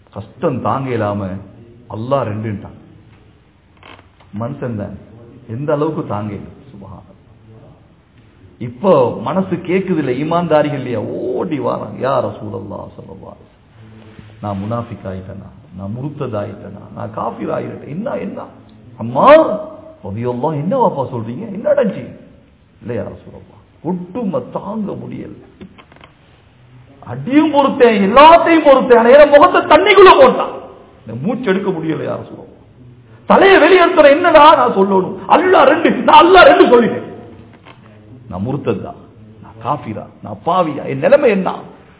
கஷ்டம் தாங்க இல்லாம அல்லாஹ் ரெண்டுட்டான் மனுஷன் தான் எந்த அளவுக்கு தாங்க சுபஹான் இப்போ மனசு கேக்குது இல்ல ஈமான்தாரிகள் இல்லையா ஓடி வாராங்க யார் ரசூலல்லா சொல்லவா நான் முனாஃபிக் ஆயிட்டேனா நான் முருத்தத் ஆயிட்டேனா நான் காஃபிர் ஆயிட்டேன் என்ன என்ன அம்மா ரபியல்லா என்ன வாப்பா சொல்றீங்க என்ன அடைஞ்சி இல்லையா ரசூலல்லா ஒட்டும தாங்க முடியல அடியும் பொறுத்தேன் எல்லாத்தையும் பொறுத்தேன் ஆனா என் முகத்தை தண்ணிக்குள்ள போட்டான் இந்த மூச்சு எடுக்க முடியல யார சொல்லுவோம் தலையை வெளியேற்ற என்னடா நான் சொல்லணும் அல்லா ரெண்டு நான் அல்லா ரெண்டு சொல்லிட்டேன் நான் முறுத்ததா நான் காஃபிரா நான் பாவியா என் நிலைமை என்ன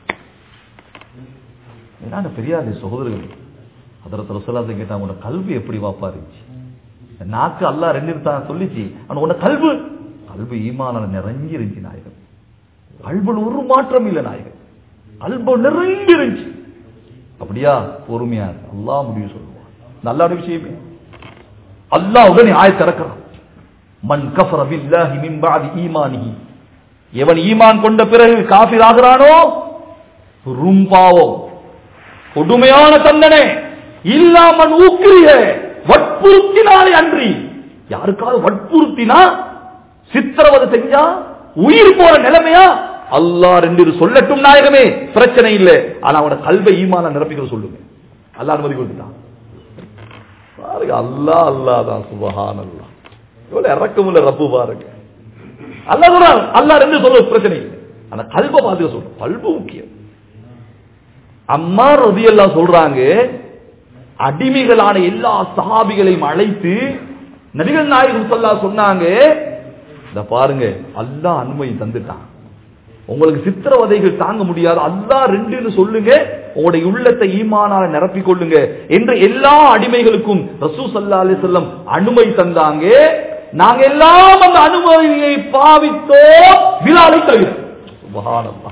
என்ன பெரியாரு சகோதரர்கள் அதரத்துல ரசலாசை கேட்டா உன்னோட கல்வி எப்படி வாப்பா இருந்துச்சு இந்த நாக்கு அல்லா ரெண்டு இருந்தான் சொல்லிச்சு ஆனா உன்ன கல்வி கல்வி ஈமான நிறைஞ்சு இருந்துச்சு நாயகன் கல்வன் ஒரு மாற்றம் இல்லை நாயகன் கல்பு நிறைஞ்சு இருந்துச்சு அப்படியா பொறுமையா இருக்கு. அல்லாஹ் முடிவு சொல்லுவான் நல்ல ஒரு விஷயமே அல்லாஹ் உடனே ஆய திறக்கிறான் மன் கஃபர பில்லாஹி மின் பாதி ஈமானிஹி எவன் ஈமான் கொண்ட பிறகு காஃபிர் ஆகிறானோ பாவம் கொடுமையான தண்டனை இல்லாமன் ஊக்கிரிய வற்புறுத்தினாலே அன்றி யாருக்காவது வற்புறுத்தினா சித்திரவதை செஞ்சா உயிர் போற நிலைமையா அல்லாஹ் ரெண்டு சொல்லட்டும் நாயகமே பிரச்சனை இல்லை ஆனா அவனோட கல்வை ஈமான நிரப்பிக்கிற சொல்லுங்க அல்லாஹ் அனுமதி கொடுத்துட்டான் பாருங்க அல்லாஹ் அல்லாஹ் தான் சுபஹான் அல்லாஹ் எவ்வளவு இறக்கமுள்ள ரப்பு பாருங்க அல்லாஹ் சொல்றான் அல்லாஹ் ரெண்டு சொல்ல பிரச்சனை இல்லை ஆனா கல்வை பாத்துக்க சொல்றோம் கல்வு முக்கியம் அம்மா ரதி எல்லாம் சொல்றாங்க அடிமைகளான எல்லா சஹாபிகளையும் அழைத்து நபிகள் நாயகம் சொல்லா சொன்னாங்க இத பாருங்க அல்லாஹ் அனுமதி தந்துட்டான் உங்களுக்கு சித்திரவதைகள் தாங்க முடியாது அல்லாஹ் ரெண்டுன்னு சொல்லுங்க உங்களுடைய உள்ளத்தை ஈமானால நிரப்பிக் கொள்ளுங்க என்று எல்லா அடிமைகளுக்கும் ரசூ சல்லா அலி செல்லம் அனுமதி தந்தாங்க நாங்க எல்லாம் அந்த அனுமதியை பாவித்தோம் பிலாலை தவிர சுபஹானல்லாஹ்.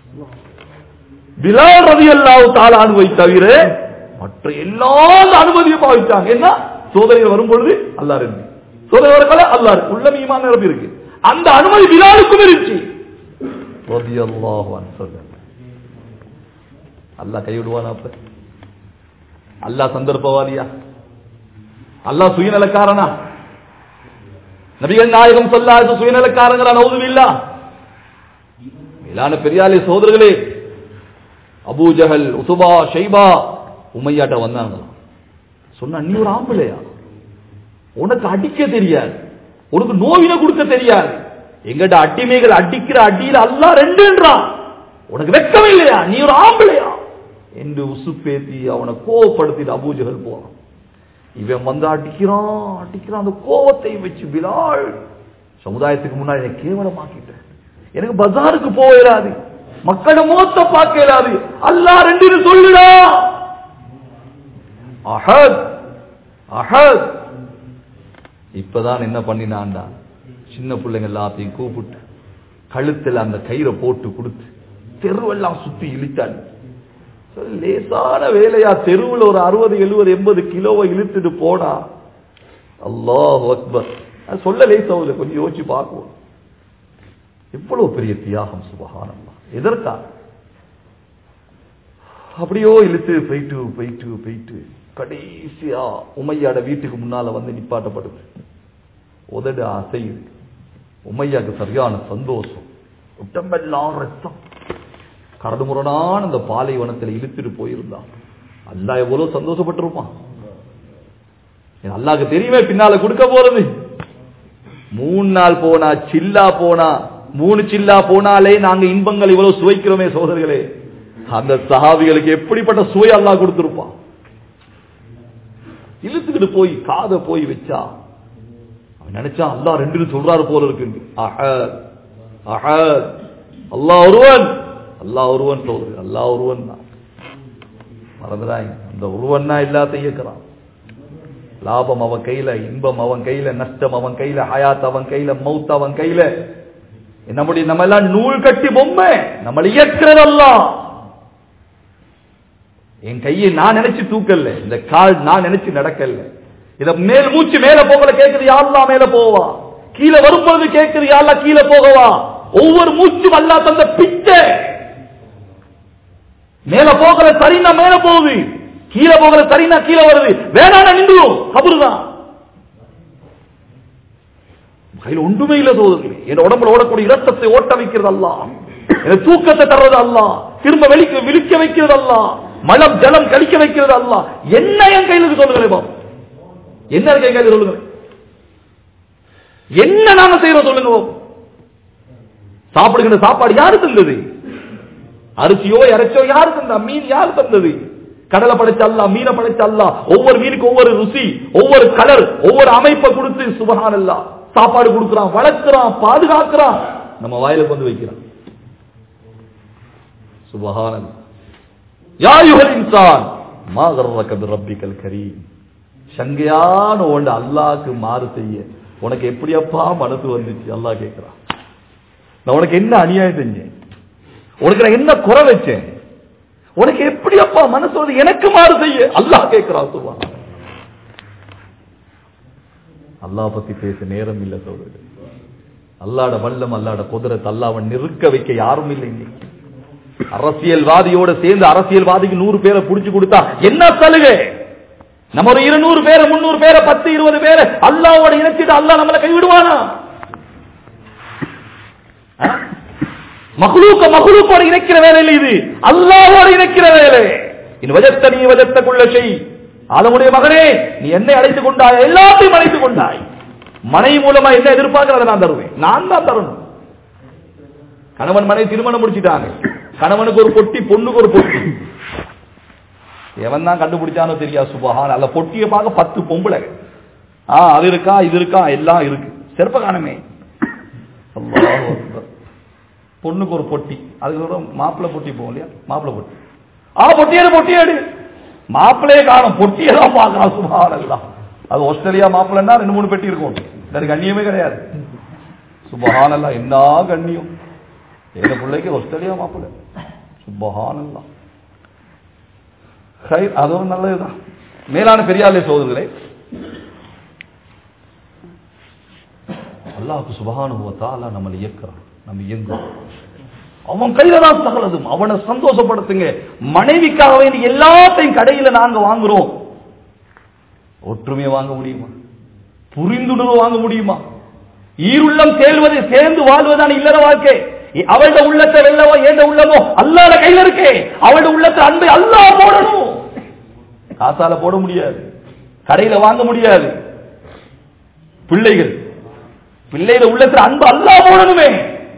பிலால் ரதி அல்லாஹ் தாலானுவை தவிர மற்ற எல்லா அந்த அனுமதியை பாவிச்சாங்க என்ன சோதனைகள் வரும் பொழுது அல்லாஹ் ரெண்டு சோதனை வரக்கால அல்லாஹ் இருக்கு. உள்ள ஈமான் நிரப்பி இருக்கு அந்த அனுமதி பிலாலுக்கும் இருந்துச்சு ரலியல்லாஹு அன்ஹு சொல்றாங்க. அல்லாஹ் கைவிடுவானா அப்ப அல்லாஹ் சந்தர்ப்பவாதியா அல்லாஹ் சுயநலக்காரனா நபிகள் நாயகம் சொல்லாது சுயநலக்காரங்கிறா நவுதுபில்லா மேலான பெரியாலே சோதர்களே அபூஜஹல் உசுபா ஷைபா உமையாட்ட வந்தாங்களாம் சொன்னா நீ ஒரு ஆம்பளையா உனக்கு அடிக்க தெரியாது உனக்கு நோயினை கொடுக்க தெரியாது எங்கட அடிமைகள் அடிக்கிற அடியில அல்லா ரெண்டுன்றான் உனக்கு வெக்கமே இல்லையா நீ ஒரு ஆம்பளையா என்று உசுப்பேத்தி அவனை கோவப்படுத்திட்டு அபூஜகல் போறான் இவன் வந்து அடிக்கிறான் அடிக்கிறான் அந்த கோவத்தை வச்சு பிலால் சமுதாயத்துக்கு முன்னாடி என்னை கேவலமாக்கிட்டேன் எனக்கு பஜாருக்கு போக இயலாது மக்கள மோத்த பார்க்க இயலாது அல்லா ரெண்டு சொல்லுடா அஹத் அஹத் இப்பதான் என்ன பண்ணினான்டா சின்ன பிள்ளைங்க எல்லாத்தையும் கூப்பிட்டு கழுத்துல அந்த கயிறை போட்டு கொடுத்து தெருவெல்லாம் சுத்தி இழுத்தாள் சரி, லேசான வேலையா தெருவில் ஒரு அறுபது எழுபது எண்பது கிலோவை இழுத்துட்டு போனா அல்லாஹ் அக்பர் அது சொல்ல லேசாவில் கொஞ்சம் யோசிச்சு பார்க்குவோம் எவ்வளவு பெரிய தியாகம் சுபகானம்மா எதற்கா அப்படியோ இழுத்து போயிட்டு போயிட்டு போயிட்டு கடைசியா உமையாட வீட்டுக்கு முன்னால வந்து நிப்பாட்டப்படுது உதடு அசையுது உமையாக்கு சரியான சந்தோஷம் உடம்பெல்லாம் ரத்தம் கரடுமுரடான அந்த பாலைவனத்தில் இழுத்துட்டு போயிருந்தான் அல்லாஹ் எவ்வளவு சந்தோஷப்பட்டிருப்பான் ஏன் அல்லாஹ்க்கு தெரியுமே பின்னால கொடுக்க போறது மூணு நாள் போனா சில்லா போனா மூணு சில்லா போனாலே நாங்க இன்பங்கள் இவ்வளவு சுவைக்கிறோமே சோதர்களே அந்த சஹாபிகளுக்கு எப்படிப்பட்ட சுவை அல்லாஹ் கொடுத்திருப்பான் இழுத்துக்கிட்டு போய் காதை போய் வச்சா அவன் நினைச்சா அல்லாஹ் ரெண்டு சொல்றாரு போல இருக்கு அஹத் அஹத் அல்லாஹ் ஒருவன் அல்லாஹ் ஒருவன் சொல்றது அல்லாஹ் ஒருவன் தான் மறந்துடாங்க அந்த ஒருவன் தான் எல்லாத்தையும் இயக்குறான் லாபம் அவன் கையில இன்பம் அவன் கையில நஷ்டம் அவன் கையில ஹயாத் அவன் கையில மவுத் அவன் கையில நம்முடைய நம்ம எல்லாம் நூல் கட்டி பொம்மை நம்மளை இயக்குறதெல்லாம் என் கையை நான் நினைச்சு தூக்கல இந்த கால் நான் நினைச்சு நடக்கல இத மேல் மூச்சு மேல போகல கேக்குது யாரெல்லாம் மேல போவா கீழே வரும்பொழுது கேக்குது யாரெல்லாம் கீழே போகவா ஒவ்வொரு மூச்சும் அல்லா தந்த பிச்சை மேல போகல சரின்னா மேல போகுது கீழே போகிற சரினா கீழே வருது வேணாம் நின்றுடும் கபருதான் கையில் ஒன்றுமே இல்ல சோதர்களே என் உடம்புல ஓடக்கூடிய இரத்தத்தை ஓட்ட வைக்கிறது அல்ல என் தூக்கத்தை தர்றது அல்ல திரும்ப வெளிக்க விழிக்க வைக்கிறது அல்ல மலம் ஜலம் கழிக்க வைக்கிறது அல்ல என்ன என் கையில் இருக்கு சொல்லுங்களேன் பாப்போம். என்ன இருக்கு என் கையில் சொல்லுங்க என்ன நாங்க செய்யறோம் சொல்லுங்க பாப்போம். சாப்பிடுகின்ற சாப்பாடு யாரு தந்தது அரிசியோ இறைச்சோ யாரு தந்தா மீன் யாரு தந்தது கடலை படைச்ச அல்ல மீனை படைச்ச அல்ல ஒவ்வொரு மீனுக்கு ஒவ்வொரு ருசி ஒவ்வொரு கலர் ஒவ்வொரு அமைப்பை கொடுத்து சுபகான் அல்ல சாப்பாடு கொடுக்கிறான் வளர்க்கிறான் பாதுகாக்கிறான் நம்ம வாயில கொண்டு வைக்கிறான் சுபஹான் யாயுகல் இன்சான் மா கர்ரக பிரப்பிக்கல் கரீம் சங்கையான ஒன்று அல்லாஹ்க்கு மாறு செய்ய உனக்கு எப்படியப்பா மனசு வந்துச்சு அல்லாஹ் கேட்கிறான் நான் உனக்கு என்ன அநியாயம் செஞ்சேன் உனக்கு நான் என்ன குறை வச்சேன் உனக்கு எப்படி அப்பா மனசு வந்து எனக்கு மாறு செய்ய அல்லாஹ் கேட்கிறான் சுபா அல்லாஹ் பத்தி பேச நேரம் இல்ல சொல்றது அல்லாட வல்லம் அல்லாட குதிரத் அல்லாவன் நிறுக்க வைக்க யாரும் இல்லை இன்னைக்கு அரசியல்வாதியோட சேர்ந்து அரசியல்வாதிக்கு நூறு பேரை புடிச்சு கொடுத்தா என்ன சலுகை நம்ம ஒரு இருநூறு பேரை முன்னூறு பேரை பத்து இருபது பேரை அல்லாவோட இணைச்சிட்டு அல்லாஹ் நம்மளை கைவிடுவானா மகளுக்க மகளுக்கோட இணைக்கிற வேலை இல்லை இது அல்லாவோட இணைக்கிற வேலை இன் வஜத்த நீ வஜத்தக்குள்ள செய் ஆதமுடைய மகனே நீ என்னை அழைத்துக் கொண்டாய் எல்லாத்தையும் அழைத்துக் கொண்டாய் மனைவி மூலமா என்ன எதிர்பார்க்கிறத நான் தருவேன் நான் தான் தரணும் கணவன் மனைவி திருமணம் முடிச்சிட்டாங்க கணவனுக்கு ஒரு பொட்டி பொண்ணுக்கு ஒரு பொட்டி எவன் தான் கண்டுபிடிச்சானோ தெரியாது சுபஹான் அல்ல பொட்டியை பார்க்க பத்து பொம்பளை ஆ அது இருக்கா இது இருக்கா எல்லாம் இருக்கு செருப்ப காணமே அல்லாஹ் அக்பர். பொண்ணுக்கு ஒரு பொட்டி அதுக்கப்புறம் மாப்பிள்ளை பொட்டி போகும் இல்லையா மாப்பிள்ளை பொட்டி ஆ பொட்டியேடு பொட்டியேடு மாப்பிள்ளையே காணும் பொட்டியை தான் பார்க்கலாம் சுபஹானல்லாஹ் அது ஆஸ்திரேலியா மாப்பிள்ளைன்னா ரெண்டு மூணு பெட்டி இருக்கும் வேற கண்ணியமே கிடையாது சுபஹானல்லாஹ் என்ன கண்ணியம் எங்க பிள்ளைக்கு ஆஸ்திரேலியா மாப்பிள்ளை சுபஹானல்லாஹ் ஹைர் அது ஒரு நல்லதுதான் மேலான பெரியாலே சோதர்களே அல்லாஹ்க்கு சுபஹானுவ தாலா நம்மளை இயக்குறான் நம்ம இயங்குறோம் அவன் கையில தான் சகலதும் அவனை சந்தோஷப்படுத்துங்க மனைவிக்காக வேண்டி எல்லாத்தையும் கடையில நாங்க வாங்குறோம் ஒற்றுமையை வாங்க முடியுமா புரிந்துணர்வு வாங்க முடியுமா ஈருள்ளம் சேர்வது சேர்ந்து வாழ்வதான இல்லற வாழ்க்கை அவளோட உள்ளத்தை வெல்லவோ ஏண்ட உள்ளமோ அல்லாத கையில இருக்கே அவளோட உள்ளத்தை அன்பை அல்லாஹ் போடணும் காசால போட முடியாது கடையில வாங்க முடியாது பிள்ளைகள் பிள்ளைகள உள்ளத்துல அன்பு அல்லாஹ் போடணுமே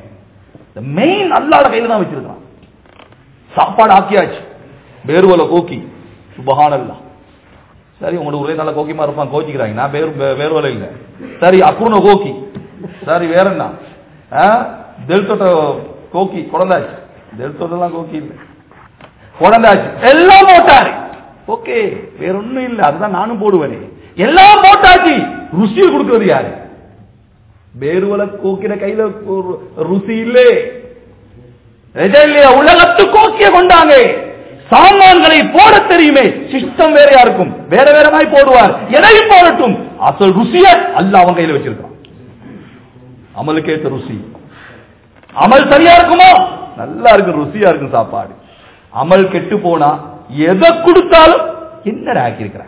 மெயின் அல்லாத கையில தான் வச்சிருக்கான் சாப்பாடு ஆக்கியாச்சு பேருவல கோக்கி சுபஹானல்லாஹ் சரி உங்களோட ஒரே நல்ல கோக்கிமா இருப்பான் கோச்சிக்கிறாங்க நான் பேரு வேறுவலை இல்லை சரி அக்குன கோக்கி சரி வேற என்ன தெல்தொட்ட கோக்கி குழந்தாச்சு தெல்தொட்டெல்லாம் கோக்கி இல்லை குழந்தாச்சு எல்லாம் போட்டாரு ஓகே வேற ஒண்ணும் இல்லை அதுதான் நானும் போடுவேனே எல்லாம் போட்டாச்சு ருசியை கொடுக்கிறது யாரு பேருவல கோக்கிற கையில ஒரு ருசி இல்லே நிஜம் இல்லையா உலகத்து கோக்கிய கொண்டாங்க சாமான்களை போட தெரியுமே சிஸ்டம் வேறையா இருக்கும் வேற வேற மாதிரி போடுவார் எதையும் போடட்டும் அசல் ருசிய அல்ல அவன் கையில வச்சிருக்கான் அமலுக்கு ஏத்த ருசி அமல் சரியா இருக்குமோ நல்லா இருக்கும் ருசியா இருக்கும் சாப்பாடு அமல் கெட்டு போனா எதை கொடுத்தாலும் என்னடா ஆக்கியிருக்கிற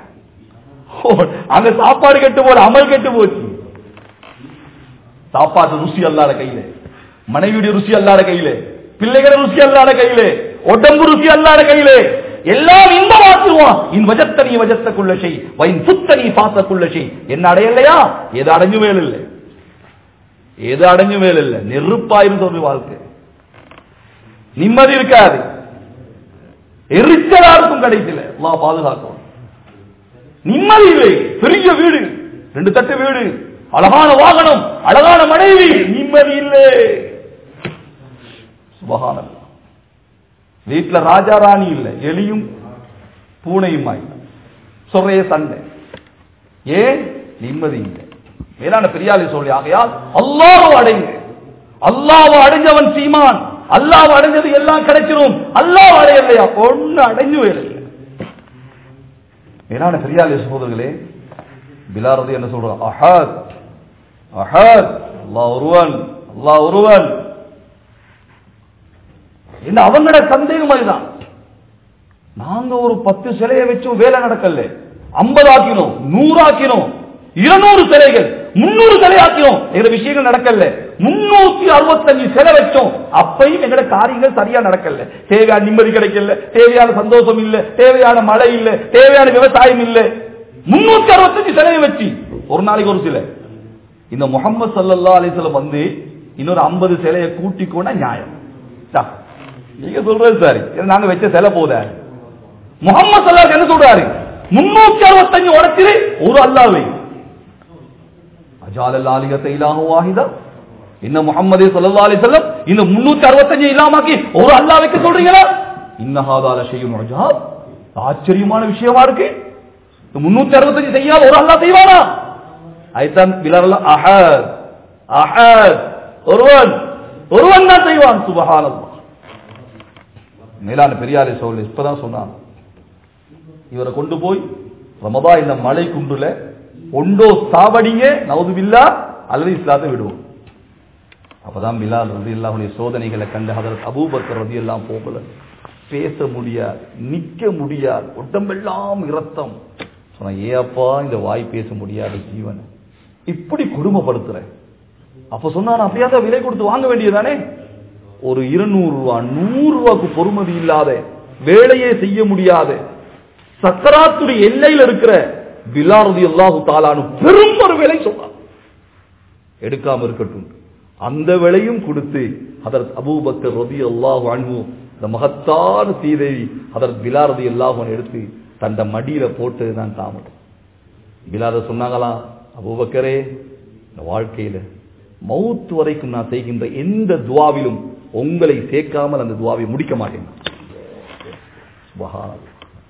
அங்க சாப்பாடு கெட்டு போல அமல் கெட்டு போச்சு சாப்பாட்டு ருசி அல்லாத கையில மனைவியுடைய ருசி அல்லாத கையில பிள்ளைகள ருசி அல்லாத கையில உடம்பு ருசி அல்லாத கையில எல்லாம் இன்பமாக்குவான் இன் வஜத்தனி வஜத்தக்குள்ள செய் வைன் சுத்தனி பாசக்குள்ள செய் என்ன அடையலையா எது அடைஞ்சு மேல் இல்லை எது அடைஞ்சு மேல் இல்லை நெருப்பாயிரும் சொல்லி வாழ்க்கை நிம்மதி இருக்காது எரிச்சலா இருக்கும் கடைசியில எல்லாம் பாதுகாக்கும் நிம்மதி இல்லை பெரிய வீடு ரெண்டு தட்டு வீடு அழகான வாகனம் அழகான மனைவி நிம்மதி இல்லை சுபகானம் வீட்டுல ராஜா ராணி இல்லை எலியும் பூனையும் சொல்றைய சண்டை ஏன் நிம்மதி இல்லை மேலான பெரியாளி சொல்லி ஆகையால் அல்லாஹ் அடைங்க அல்லாஹ் அடைஞ்சவன் சீமான் அல்லாஹ் அடைஞ்சது எல்லாம் கிடைச்சிரும் அல்லாஹ் அடையலையா ஒண்ணு அடைஞ்சு இல்லை மேலான பெரியாளி சகோதரர்களே பிலாரது என்ன சொல்றான் அஹத் அஹத் அல்லாஹ் ஒருவன் அல்லாஹ் ஒருவன் என்ன அவங்களோட சந்தேகம் அதுதான் நாங்க ஒரு பத்து சிலையை வச்சும் வேலை நடக்கல ஐம்பது ஆக்கினோம் நூறு ஆக்கினோம் இருநூறு சிலைகள் முன்னூறு சிலை ஆக்கினோம் எங்க விஷயங்கள் நடக்கல முன்னூத்தி அறுபத்தஞ்சு சிலை வச்சோம் அப்பையும் எங்கட காரியங்கள் சரியா நடக்கல தேவையான நிம்மதி கிடைக்கல தேவையான சந்தோஷம் இல்ல தேவையான மழை இல்ல தேவையான விவசாயம் இல்ல முன்னூத்தி அறுபத்தஞ்சு சிலையை வச்சு ஒரு நாளைக்கு ஒரு சிலை இந்த முகமது சல்லல்லா அலிஸ்லம் வந்து இன்னொரு ஐம்பது சிலையை கூட்டி கொண்டா நியாயம் தா. நீங்க சொல்றது சரி இது நாங்க வச்ச சிலை போத முகமது சல்லாஹ் என்ன சொல்றாரு முன்னூத்தி அறுபத்தஞ்சு உடச்சிரு ஒரு அல்லாவை அஜால் அல்லாலிகத்தை இல்லாம வாஹிதா இன்ன முகமது சல்லா அலிசல்லம் இந்த முன்னூத்தி அறுபத்தஞ்சு இல்லாமாக்கி ஒரு அல்லா வைக்க சொல்றீங்களா இன்னஹாதால செய்யும் அஜாப் ஆச்சரியமான விஷயமா இருக்கு இந்த முன்னூத்தி அறுபத்தஞ்சு செய்யாத ஒரு அல்லா செய்வானா ஐத்தான் பிலர்ல அஹத் அஹத் ஒருவன் ஒருவன் தான் செய்வான் சுபஹானல்லாஹ் மேலான பெரியாரை சோழர் இப்பதான் சொன்னான் இவரை கொண்டு போய் ரமதா இந்த மலை குன்றுல ஒண்டோ சாவடிங்க நவதுபில்லா அல்லது இஸ்லாத்தை விடுவோம் அப்பதான் பிலால் ரதி அல்லாஹுடைய சோதனைகளை கண்டு ஹதரத் அபூபக்கர் ரதி எல்லாம் போகல பேச முடியாது நிக்க முடியாது உடம்பெல்லாம் இரத்தம் சொன்ன ஏப்பா இந்த வாய் பேச முடியாத ஜீவன் இப்படி கொடுமைப்படுத்துற அப்ப சொன்னா அப்படியாத விலை கொடுத்து வாங்க வேண்டியதானே ஒரு இருநூறு ரூபா நூறு ரூபாய்க்கு பொறுமதி இல்லாத வேலையே செய்ய முடியாத சக்கராத்துடைய எல்லையில் இருக்கிற பிலாரதி அல்லாஹு தாலானு பெரும் ஒரு விலை சொன்னார் எடுக்காம இருக்கட்டும் அந்த விலையும் கொடுத்து அதற்கு அபூபக்கர் ரதி அல்லாஹு அன்பு இந்த மகத்தான சீதேவி அதற்கு பிலாரதி அல்லாஹுன்னு எடுத்து தந்த மடியில போட்டு தான் தாமதம் பிலாத சொன்னாங்களாம் அபூபக்கரே இந்த வாழ்க்கையில மௌத் வரைக்கும் நான் செய்கின்ற எந்த துவாவிலும் உங்களை சேர்க்காமல் அந்த துவாவை முடிக்க மாட்டேன் சுபஹானல்லாஹ்.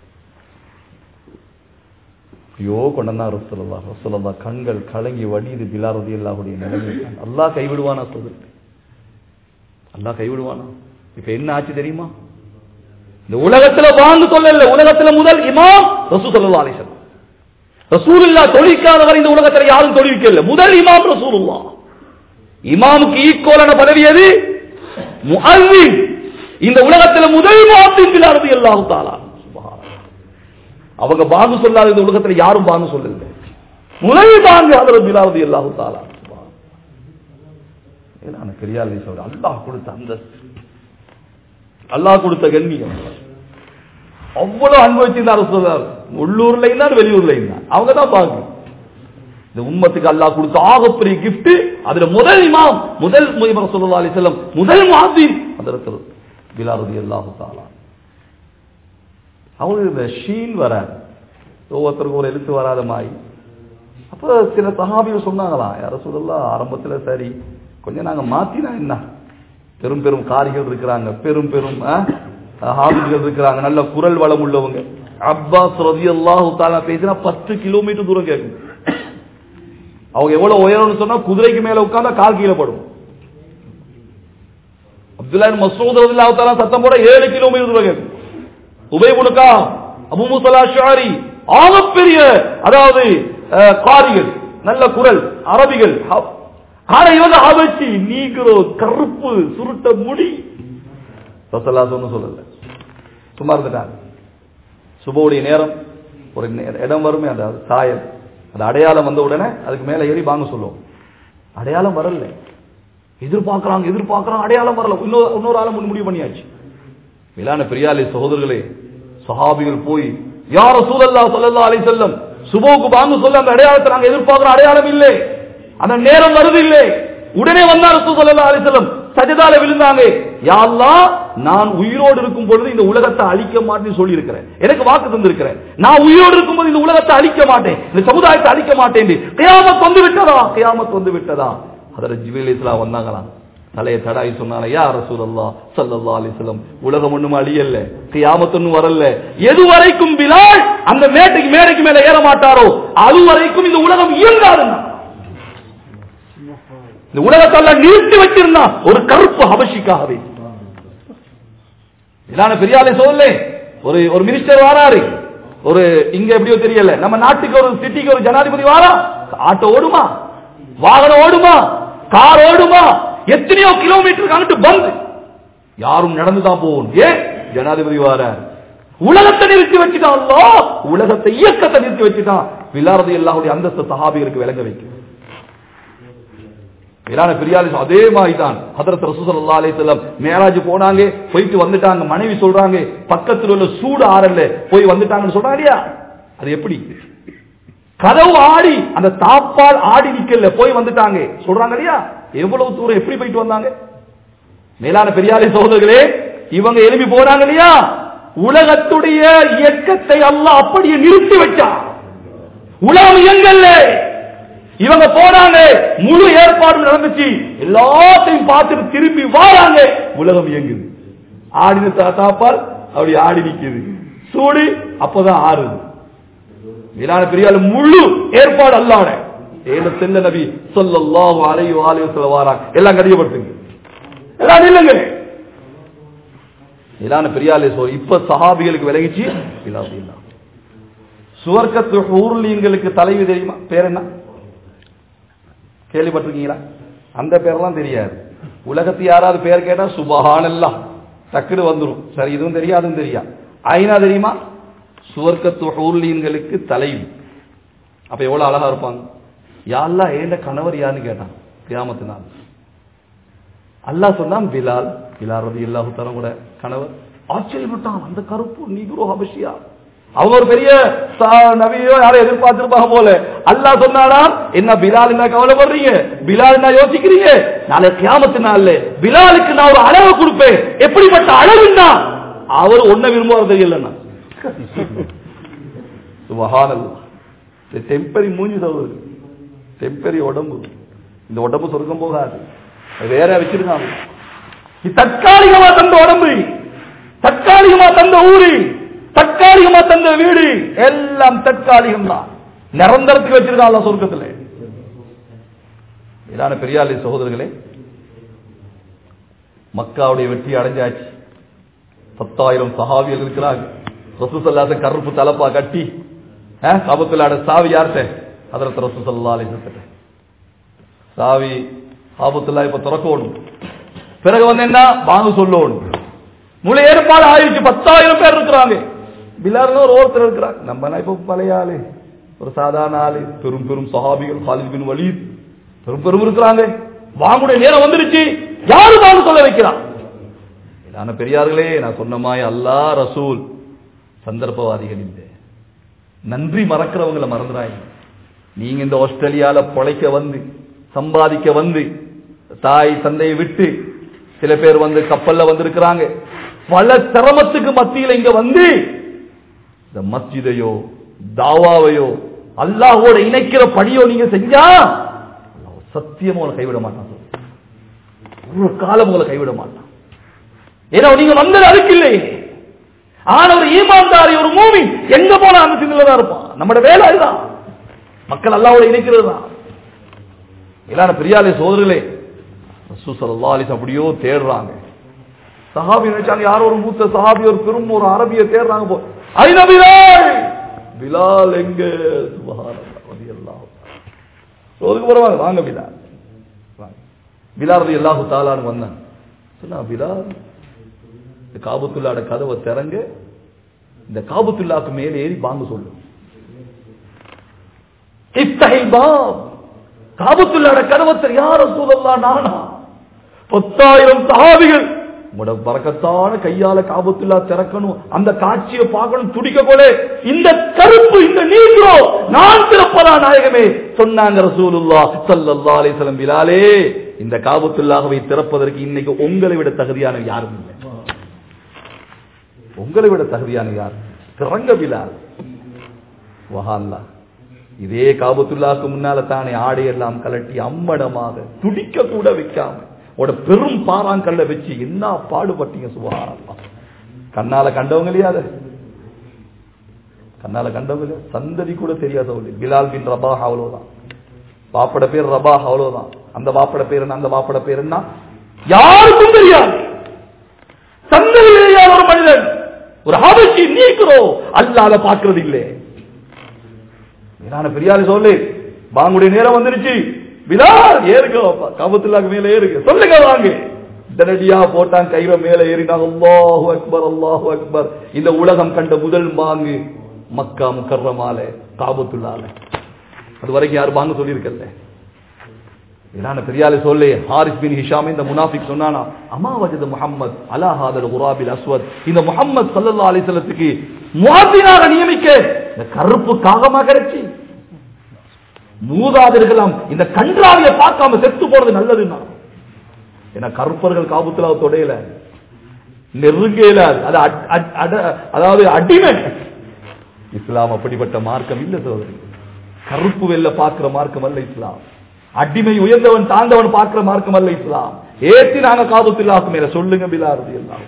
ஐயோ கொண்டனா ரசூலுல்லா ரசூலுல்லா கண்கள் கலங்கி வடிது பிலாரதி அல்லாஹுடைய நிலைமை அல்லாஹ் கைவிடுவானா சொல்லுங்க அல்லாஹ் கைவிடுவானா இப்ப என்ன ஆச்சு தெரியுமா இந்த உலகத்துல வாழ்ந்து சொல்லல உலகத்துல முதல் இமாம் ரசூ சல்லா அலிசன் ரசூலுல்லா தொழிற்காதவர் இந்த உலகத்துல யாரும் தொழிற்கல முதல் இமாம் ரசூலுல்லா இமாமுக்கு ஈக்குவலான பதவி எது முஅல்லிம் இந்த உலகத்துல முதல் முஅல்லிம் பிலாரதி அல்லாஹு தாலா சுப்ஹானல்லாஹ். அவங்க பாங்கு சொல்லாத இந்த உலகத்துல யாரும் பாங்கு சொல்லல முதல் பாங்கு ஹதரத் பிலாரதி அல்லாஹு தாலா ஏன்னா பெரியார் சொல்ற அல்லாஹ் கொடுத்த அந்தஸ்து அல்லாஹ் கொடுத்த கண்ணியம் அவ்வளவு அனுபவிச்சிருந்தார் சொல்றாரு உள்ளூர்ல இருந்தார் வெளியூர்ல இருந்தார் அவங்க தான் பாங்கு இந்த உம்மத்துக்கு அல்லாஹ் கொடுத்த ஆகப்பெரிய கிஃப்ட் அதுல முதல் இமாம் முதல் முயமர் சொல்லா அலிசல்லம் முதல் மாதின் அதற்கு பிலாரதி அல்லாஹு தாலா அவங்களுக்கு இந்த ஷீன் வராது ஒவ்வொருத்தருக்கும் ஒரு எழுத்து வராத மாதிரி அப்ப சில சஹாபிகள் சொன்னாங்களாம் யார சொல்லலாம் ஆரம்பத்துல சரி கொஞ்சம் நாங்க மாத்தினா என்ன பெரும் பெரும் காரிகள் இருக்கிறாங்க பெரும் பெரும் ஹாபிகள் இருக்கிறாங்க நல்ல குரல் வளம் உள்ளவங்க அப்பாஸ் ரதி அல்லாஹு தாலா பேசினா பத்து கிலோமீட்டர் தூரம் கேட்கும் அவங்க எவ்வளவு உயரம்னு சொன்னா குதிரைக்கு மேல உட்கார்ந்தா கால் கீழே படும் அப்துல்லா மசூத் ரதில்லாஹு தஆலா சத்தம் போட ஏழு கிலோமீட்டர் தூரம் கேட்கும் உபை முனுக்கா அபு முசலா ஷாரி ஆகப்பெரிய அதாவது அஹ், காரிகள் நல்ல குரல் அரபிகள் ஹ- ஆனா இவங்க அபச்சி நீக்கிறோ கருப்பு சுருட்ட முடி ரசல்லா சொன்னு சொல்லல சும்மா இருந்துட்டாங்க சுபவுடைய நேரம் ஒரு நே- இடம் வருமே அந்த சாயல் அந்த அடையாளம் வந்த உடனே அதுக்கு மேல ஏறி வாங்க சொல்லுவோம் அடையாளம் வரல எதிர்பார்க்கறாங்க எதிர்பார்க்கறாங்க அடையாளம் வரல இன்னொரு இன்னொரு ஆளை முன் முடிவு பண்ணியாச்சு மேலான பெரியாலே சகோதரர்களே சஹாபிகள் போய் யார சூழல்லா சொல்லல்லா அலை செல்லம் சுபோக்கு வாங்க சொல்ல அந்த அடையாளத்தை நாங்க எதிர்பார்க்கிற அடையாளம் இல்லை அந்த நேரம் வருது இல்லை உடனே வந்தார் ரசூல் ஸல்லல்லாஹு அலைஹி வஸல்லம் சஜதால விழுந்தாங்க யா அல்லாஹ் நான் உயிரோடு இருக்கும் பொழுது இந்த உலகத்தை அழிக்க மாட்டேன்னு சொல்லி இருக்கிறேன் எனக்கு வாக்கு தந்திருக்கிறேன் நான் உயிரோடு இருக்கும்போது இந்த உலகத்தை அழிக்க மாட்டேன் இந்த சமுதாயத்தை அழிக்க மாட்டேன் கியாமத் வந்து விட்டதா கியாமத் வந்து விட்டதா அதர ஜிபில் இஸ்லாம் வந்தாங்களாம் தலையை தடாய் சொன்னால யா ரசூலல்லா ஸல்லல்லாஹு அலைஹி வஸல்லம் உலகம் ஒண்ணும் அழியல்ல கியாமத் ஒண்ணும் வரல எது வரைக்கும் பிலால் அந்த மேட்டுக்கு மேடைக்கு மேல ஏற மாட்டாரோ அது வரைக்கும் இந்த உலகம் இயங்காதுன்னா இந்த உலகத்தெல்லாம் நிறுத்தி வச்சிருந்தான் ஒரு கருப்பு ஹபஷிக்காகவே இதான பெரியாலே சொல்லல ஒரு ஒரு மினிஸ்டர் வாராரு ஒரு இங்க எப்படியோ தெரியல நம்ம நாட்டுக்கு ஒரு சிட்டிக்கு ஒரு ஜனாதிபதி வாரா ஆட்டோ ஓடுமா வாகனம் ஓடுமா கார் ஓடுமா எத்தனையோ கிலோமீட்டருக்கு அங்கிட்டு பந்து யாரும் நடந்து தான் போகணும் ஏன் ஜனாதிபதி வாரார் உலகத்தை நிறுத்தி வச்சுட்டான் அல்லாஹ் உலகத்தை இயக்கத்தை நிறுத்தி வச்சுட்டான் விலாரதி அல்லாஹுடைய அந்தஸ்து சஹாபிகளுக்கு விளங்க வைக்கும் மேலான பெரியாளி அதே மாதிரி தான் ஹதரத் ரசூசல்லா அலிசல்லம் மேராஜ் போனாங்க போயிட்டு வந்துட்டாங்க மனைவி சொல்றாங்க பக்கத்துல உள்ள சூடு ஆறல்ல போய் வந்துட்டாங்கன்னு சொல்றாங்க இல்லையா அது எப்படி கதவு ஆடி அந்த தாப்பால் ஆடி நிக்கல போய் வந்துட்டாங்க சொல்றாங்க இல்லையா எவ்வளவு தூரம் எப்படி போயிட்டு வந்தாங்க மேலான பெரியாரி சகோதரர்களே இவங்க எழுப்பி போறாங்க இல்லையா உலகத்துடைய இயக்கத்தை அல்லாஹ் அப்படியே நிறுத்தி வச்சான் உலகம் இயங்கல்ல இவங்க போனாங்க முழு ஏற்பாடு நடந்துச்சு எல்லாத்தையும் பார்த்துட்டு திரும்பி வாராங்க உலகம் இயங்குது ஆடின தா- தாப்பால் அப்படி ஆடி நிக்குது சூடு அப்பதான் ஆறுது மேலான பெரியாள் முழு ஏற்பாடு அல்லாட ஏன செல்ல நபி சொல்லல்லாஹு அலைஹி வஆலிஹி வஸல்லம் வாராங்க எல்லாம் கடியப்படுத்துங்க எல்லாம் நில்லுங்க மேலான பெரியாளே சொல் இப்ப சஹாபிகளுக்கு விலகிச்சு இல்லா இல்லா சுவர்க்கத்து ஊர்லீன்களுக்கு தலைவி தெரியுமா பேர் என்ன கேள்விப்பட்டிருக்கீங்களா அந்த பேரெல்லாம் தெரியாது உலகத்து யாராவது பேர் கேட்டா சுபஹானல்லா டக்குனு வந்துரும் சரி இதுவும் தெரியாதும் தெரியா ஐநா தெரியுமா சுவர்க்கத்து ஊர்லீன்களுக்கு தலைவி அப்ப எவ்வளவு அழகா இருப்பாங்க யாரெல்லாம் ஏண்ட கணவர் யாருன்னு கேட்டான் கியாமத்து நாள் அல்லாஹ் சொன்னான் பிலால் பிலால் ரதி அல்லாஹு தரம் கூட கணவர் ஆச்சரியப்பட்டான் அந்த கருப்பு நீகுரோ ஹபஷியா அவங்க ஒரு பெரிய சா- நபியோ யாரும் எதிர்பார்த்திருப்பாங்க போல அல்லாஹ் சொன்னானா என்ன பிலால் என்ன கவலைப்படுறீங்க பிலால் என்ன யோசிக்கிறீங்க நாளை கியாமத்து நாள்ல பிலாலுக்கு நான் ஒரு அளவு கொடுப்பேன் எப்படிப்பட்ட அளவுன்னா அவர் ஒன்ன விரும்புவார் தெரியலன்னா சுபஹானல்லாஹ் இந்த டெம்பரி மூஞ்சி தவறு டெம்பரி உடம்பு இந்த உடம்பு சொர்க்கம் போகாது அது வேற வச்சிருக்காங்க இது தற்காலிகமா தந்த உடம்பு தற்காலிகமா தந்த ஊரு தற்காலிகமா தந்த வீடு எல்லாம் தற்காலிகம் தான் நிரந்தரத்துக்கு வச்சிருக்காங்க சொர்க்கத்துல இதான பெரியாளி சகோதரர்களே மக்காவுடைய வெற்றி அடைஞ்சாச்சு பத்தாயிரம் சஹாபியல் இருக்கிறாங்க ரசூசல்லாச கருப்பு தலப்பா கட்டி காபத்துலாட சாவி யார்கிட்ட அதற்கு ரசூசல்லா அலிசத்திட்ட சாவி ஆபத்துல்லா இப்ப திறக்கணும் பிறகு வந்து என்ன வாங்க சொல்லணும் முழு ஏற்பாடு ஆயிடுச்சு பத்தாயிரம் பேர் இருக்கிறாங்க பிலார்னு ஒரு ஒருத்தர் இருக்கிறாங்க நம்ம இப்ப பழைய ஆளு ஒரு சாதாரண ஆளு பெரும் பெரும் சஹாபிகள் ஹாலித் பின் வலீத் பெரும் பெரும் இருக்கிறாங்க வாங்குடைய நேரம் வந்துருச்சு யாரு வாங்க சொல்ல வைக்கிறான் இதான பெரியார்களே நான் சொன்ன மாதிரி அல்லாஹ் ரசூல் சந்தர்ப்பவாதிகள் இல்லை நன்றி மறக்கிறவங்கள மறந்துடாங்க நீங்க இந்த ஆஸ்திரேலியால பொழைக்க வந்து சம்பாதிக்க வந்து தாய் தந்தையை விட்டு சில பேர் வந்து கப்பல்ல வந்திருக்கிறாங்க பல சிரமத்துக்கு மத்தியில இங்க வந்து இந்த மஸ்ஜிதையோ தாவாவையோ அல்லாஹோட இணைக்கிற பணியோ நீங்க செஞ்சா அல்லாஹ் சத்தியமா உங்களை கைவிட மாட்டான் ஒரு காலம் உங்களை கைவிட மாட்டான் ஏன்னா நீங்க வந்தது அதுக்கு இல்லையே ஆனா ஒரு ஈமான்தாரி ஒரு மூவி எங்க போனா அந்த சிந்தல தான் இருப்பான் நம்மட வேலை அதுதான் மக்கள் அல்லாவோட இணைக்கிறது தான் இல்லாத பெரியாலே சோதர்களே ரசூசல்லா அலிஸ் அப்படியோ தேடுறாங்க சஹாபி நினைச்சாங்க யாரோ ஒரு மூத்த சஹாபி ஒரு பெரும் ஒரு அரபிய தேடுறாங்க போ ஐநா பிலால் பிலால் எங்க சுபஹானல்லாஹ் ரலியல்லாஹு சோதுக்கு வருவாங்க வாங்க பிலால் வாங்க. பிலால் ரதி அல்லாஹு தாலான்னு வந்தாங்க சொன்னா பிலால் இந்த காபத்துல்லாட கதவை திறங்க இந்த காபத்துல்லாக்கு மேலே ஏறி பாங்க சொல்லு இஃப்தஹில் பாப் காபத்துல்லாட கதவை திற யார சூழல்லா நானா பத்தாயிரம் சஹாபிகள் உங்களோட பறக்கத்தான கையால காபத்துல்லா திறக்கணும் அந்த காட்சியை பார்க்கணும் துடிக்க போல இந்த கருப்பு இந்த நீங்களோ நான் திறப்பதா நாயகமே சொன்னாங்க ரசூலுல்லா ஸல்லல்லாஹு அலைஹி வஸல்லம் பிலாலே இந்த காபத்துல்லாஹவை திறப்பதற்கு இன்னைக்கு உங்களை விட தகுதியான யாரும் இல்லை உங்களை விட தகுதியான யார் திறங்க பிலால் வஹால்லா இதே காபத்துல்லாக்கு முன்னால தானே ஆடையெல்லாம் கலட்டி அம்மடமாக துடிக்க கூட வைக்காம உட பெரும் பாறாங்கல்ல வச்சு என்ன பாடுபட்டீங்க சுபஹானல்லா கண்ணால கண்டவங்க இல்லையா அதை கண்ணால கண்டவங்க இல்லையா சந்ததி கூட தெரியாதவங்க பிலால் பின் ரபா அவ்வளவுதான் பாப்பட பேர் ரபா அவ்வளவுதான் அந்த பாப்பட பேர் என்ன அந்த பாப்பட பேர் என்ன யாருக்கும் தெரியாது சந்ததி தெரியாத ஒரு மனிதன் ஒரு ஹபஷி நீக்கிறோம் அல்லாத பாக்குறது இல்லை நான் பெரியாரு சொல்லு பாங்குடைய நேரம் வந்துருச்சு பிலால் ஏறுங்க காபத்துல்லாக்கு மேல ஏறுங்க சொல்லுங்க வாங்க உடனடியா போட்டான் கையில மேல ஏறினாங்க அல்லாஹு அக்பர் அல்லாஹு அக்பர் இந்த உலகம் கண்ட முதல் மாங்கு மக்கா முக்கர்ரமால காபத்துள்ளால அது வரைக்கும் யாரும் வாங்க சொல்லியிருக்கல இதான பெரியாலே சொல்லு ஹாரிஸ் பின் ஹிஷாம் இந்த முனாஃபிக் சொன்னானா அமா வஜது முஹம்மத் அலா ஹாதல் குராபில் அஸ்வத் இந்த முஹம்மத் ஸல்லல்லாஹு அலைஹி வஸல்லத்துக்கு முஅத்தினாக நியமிக்க இந்த கருப்பு காகமா கிடைச்சி மூதாதிர்களாம் இந்த கன்றாவிய பார்க்காம செத்து போறது நல்லதுன்னா ஏன்னா கருப்பர்கள் காபுத்துல தொடையில நெருங்கையில அது அட்- அட்- அட- அதாவது அடிமை இஸ்லாம் அப்படிப்பட்ட மார்க்கம் இல்ல சோதரி கருப்பு வெல்ல பார்க்கிற மார்க்கம் அல்ல இஸ்லாம் அடிமை உயர்ந்தவன் தாழ்ந்தவன் பார்க்கிற மார்க்கம் அல்ல இஸ்லாம் ஏத்தி நாங்க காபத்துல்லாக்கு மேல சொல்லுங்க பிலாரதி எல்லாம்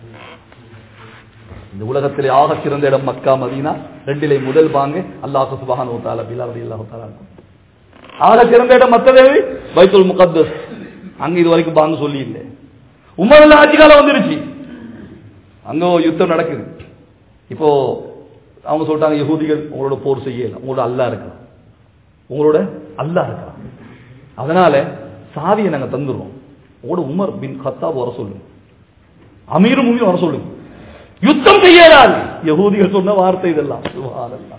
இந்த உலகத்திலே ஆக சிறந்த இடம் மக்கா மதீனா ரெண்டிலே முதல் பாங்கு அல்லாஹ் சுபஹானஹு வ தஆலா பிலாரதி அல்லாஹ் தஆலா ஆக சிறந்த இடம் மத்ததேவி பைத்துல் முகத்தஸ் அங்க இது வரைக்கும் பாங்க சொல்லி இல்லை உமர்ல ஆட்சி காலம் வந்துருச்சு அங்க ஒரு யுத்தம் நடக்குது இப்போ அவங்க சொல்லிட்டாங்க யகூதிகள் உங்களோட போர் செய்யல உங்களோட அல்லாஹ் இருக்கலாம் உங்களோட அல்லாஹ் இருக்கலாம் அதனால சாவியை நாங்க தந்துடுறோம் உங்களோட உமர் பின் கத்தாப் வர சொல்லுங்க அமீரும் உமீரும் வர சொல்லுங்க யுத்தம் செய்யலாது யகூதிகள் சொன்ன வார்த்தை இதெல்லாம் சுப்ஹானல்லாஹ்.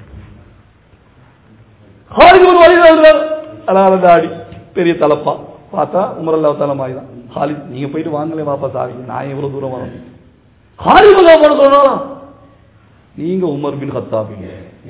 ஹாலித் ஒரு வழி அதாவது தாடி பெரிய தலப்பா பார்த்தா உமர் அல்லா தலமாய் தான் ஹாலித் நீங்க போயிட்டு வாங்களே வாப்பா சாவி நான் எவ்வளவு தூரம் வரணும் ஹாலித் போட சொன்னாலாம் நீங்க உமர் பின் ஹத்தாபிங்க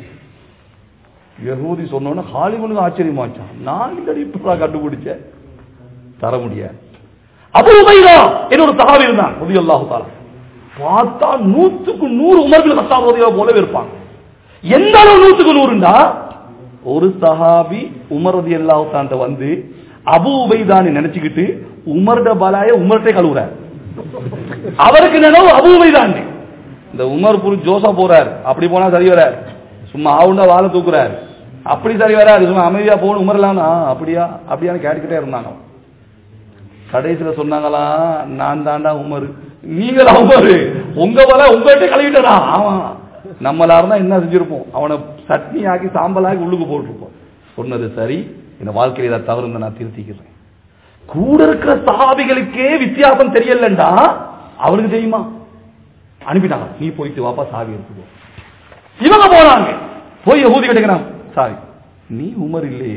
யகூதி சொன்னோன்னு ஹாலிவுனுக்கு ஆச்சரியமாச்சான் நான் இந்த இப்படா கண்டுபிடிச்சேன் தர முடியாது அபு உபைதா என்னோட சஹாபி இருந்தான் ரதி அல்லாஹு தாலா பார்த்தா நூத்துக்கு நூறு உமர் பின் ஹத்தாப் ரலியல்லாஹு போலவே இருப்பாங்க எந்த அளவு நூத்துக்கு நூறுண்டா ஒரு சஹாபி உமர் ரதி அல்லாஹு தான்ட்ட வந்து அபு உபைதான்னு நினைச்சுக்கிட்டு உமர்ட பலாய உமர்ட்டே கழுவுறார் அவருக்கு நினைவு அபு உபைதான் இந்த உமர் புரு ஜோசா போறார் அப்படி போனா சரி வரார் சும்மா ஆவுண்டா வாழை தூக்குறார் அப்படி சரி வராது சும்மா அமைதியா போகணும் உமர்லாம் அப்படியா அப்படியான்னு கேட்டுக்கிட்டே இருந்தாங்க கடைசியில சொன்னாங்களா நான் தாண்டா உமர் நீங்களா உமர் உங்க பல உங்கள்கிட்ட கழுவிட்டா ஆமா நம்மளா இருந்தா என்ன செஞ்சிருப்போம் அவனை சட்னி ஆக்கி சாம்பலாக்கி உள்ளுக்கு போட்டிருப்போம் சொன்னது சரி இந்த வாழ்க்கையில இதை தவறு இருந்தா நான் திருத்திக்கிறேன் கூட இருக்கிற சஹாபிகளுக்கே வித்தியாசம் தெரியலண்டா அவனுக்கு தெரியுமா அனுப்பிட்டாங்க நீ போயிட்டு வாப்பா சாவி எடுத்துக்கோ இவங்க போனாங்க போய் ஊதி கட்டுக்கிறான் சாவி நீ உமர் இல்லையே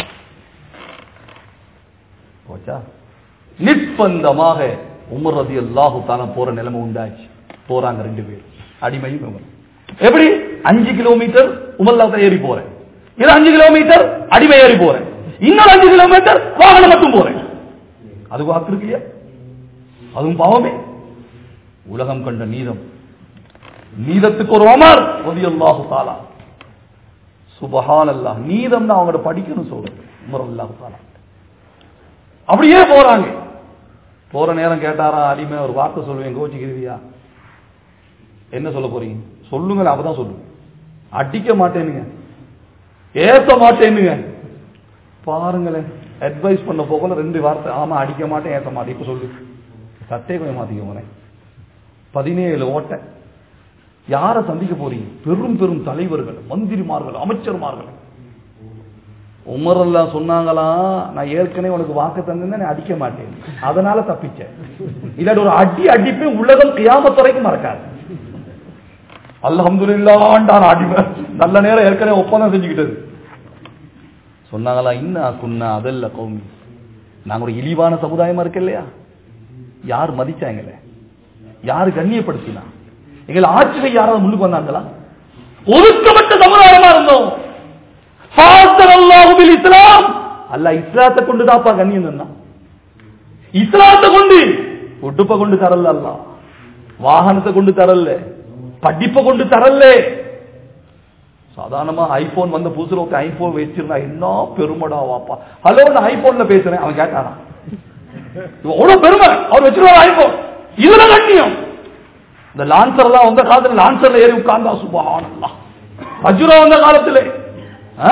போச்சா நிர்பந்தமாக உமர் ரதி அல்லாஹு தான போற நிலைமை உண்டாச்சு போறாங்க ரெண்டு பேர் அடிமையும் உமர் எப்படி அஞ்சு கிலோமீட்டர் உமர்லாத்த ஏறி போறேன் இது அஞ்சு கிலோமீட்டர் அடிமை ஏறி போறேன் இன்னொரு அஞ்சு கிலோமீட்டர் வாகனம் மட்டும் போறேன் அது வாக்கு அதுவும் பாவமே உலகம் கண்ட நீதம் நீதத்துக்கு ஒரு ஒமர் ரலியல்லாஹு தாலா சுபஹான் அல்லாஹ் நீதம் தான் அவங்கள படிக்கணும் சொல்றது உமர் அல்லாஹு தாலா அப்படியே போறாங்க போற நேரம் கேட்டாரா அடிமை ஒரு வார்த்தை சொல்லுவேன் கோச்சிக்கிருவியா என்ன சொல்ல போறீங்க சொல்லுங்களேன் அப்பதான் சொல்லுங்க அடிக்க மாட்டேனுங்க ஏத்த மாட்டேனுங்க பாருங்களேன் அட்வைஸ் பண்ண போகல ரெண்டு வார்த்தை ஆமா அடிக்க மாட்டேன் ஏத்த மாட்டேன் இப்ப சொல்லு சட்டை கொஞ்சம் மாத்திக்கோங்க பதினேழு ஓட்டை யாரை சந்திக்க போறீங்க பெரும் பெரும் தலைவர்கள் மந்திரிமார்கள் அமைச்சர்மார்கள் உமர் எல்லாம் சொன்னாங்களா நான் ஏற்கனவே உனக்கு வாக்கு தந்தேன் நான் அடிக்க மாட்டேன் அதனால தப்பிச்சேன் இல்லாட்டி ஒரு அடி அடிப்பேன் உலகம் கியாமத் வரைக்கும் மறக்காது அல்ஹம்துலில்லாஹ்ன்றான் அடிமை நல்ல நேரம் ஏற்கனவே ஒப்பந்தம் செஞ்சுக்கிட்டது சொன்னாங்களா இன்னா குன்னா அதல்ல கௌமி நாங்க ஒரு இழிவான சமுதாயமா இருக்கு இல்லையா யார் மதிச்சாங்களே யாரு கண்ணியப்படுத்தினா எங்களை ஆட்சி செய்ய யாராவது முன்னுக்கு வந்தாங்களா ஒதுக்கப்பட்ட சமுதாயமா இருந்தோம் ஃபாஸ்தர் அல்லாஹு பில் இஸ்லாம் அல்லாஹ் இஸ்லாத்தை கொண்டு தாப்பா கண்ணியம் தந்தான் இஸ்லாத்தை கொண்டு உடுப்ப கொண்டு தரல அல்லாஹ் வாகனத்தை கொண்டு தரல படிப்பை கொண்டு தரல சாதாரணமா ஐபோன் வந்த புதுசுல ஒரு ஐபோன் வச்சிருந்தா என்ன பெருமடா வாப்பா ஹலோ நான் ஐபோன்ல பேசுறேன் அவன் கேட்டானா எவ்வளவு பெருமை அவர் வச்சிருவார் ஐபோன் இதுல கண்ணியம் இந்த லான்சர் எல்லாம் வந்த காலத்துல லான்சர்ல ஏறி உட்கார்ந்தா சுபஹானல்லாஹ் பஜ்ரோ வந்த காலத்துல ஆ?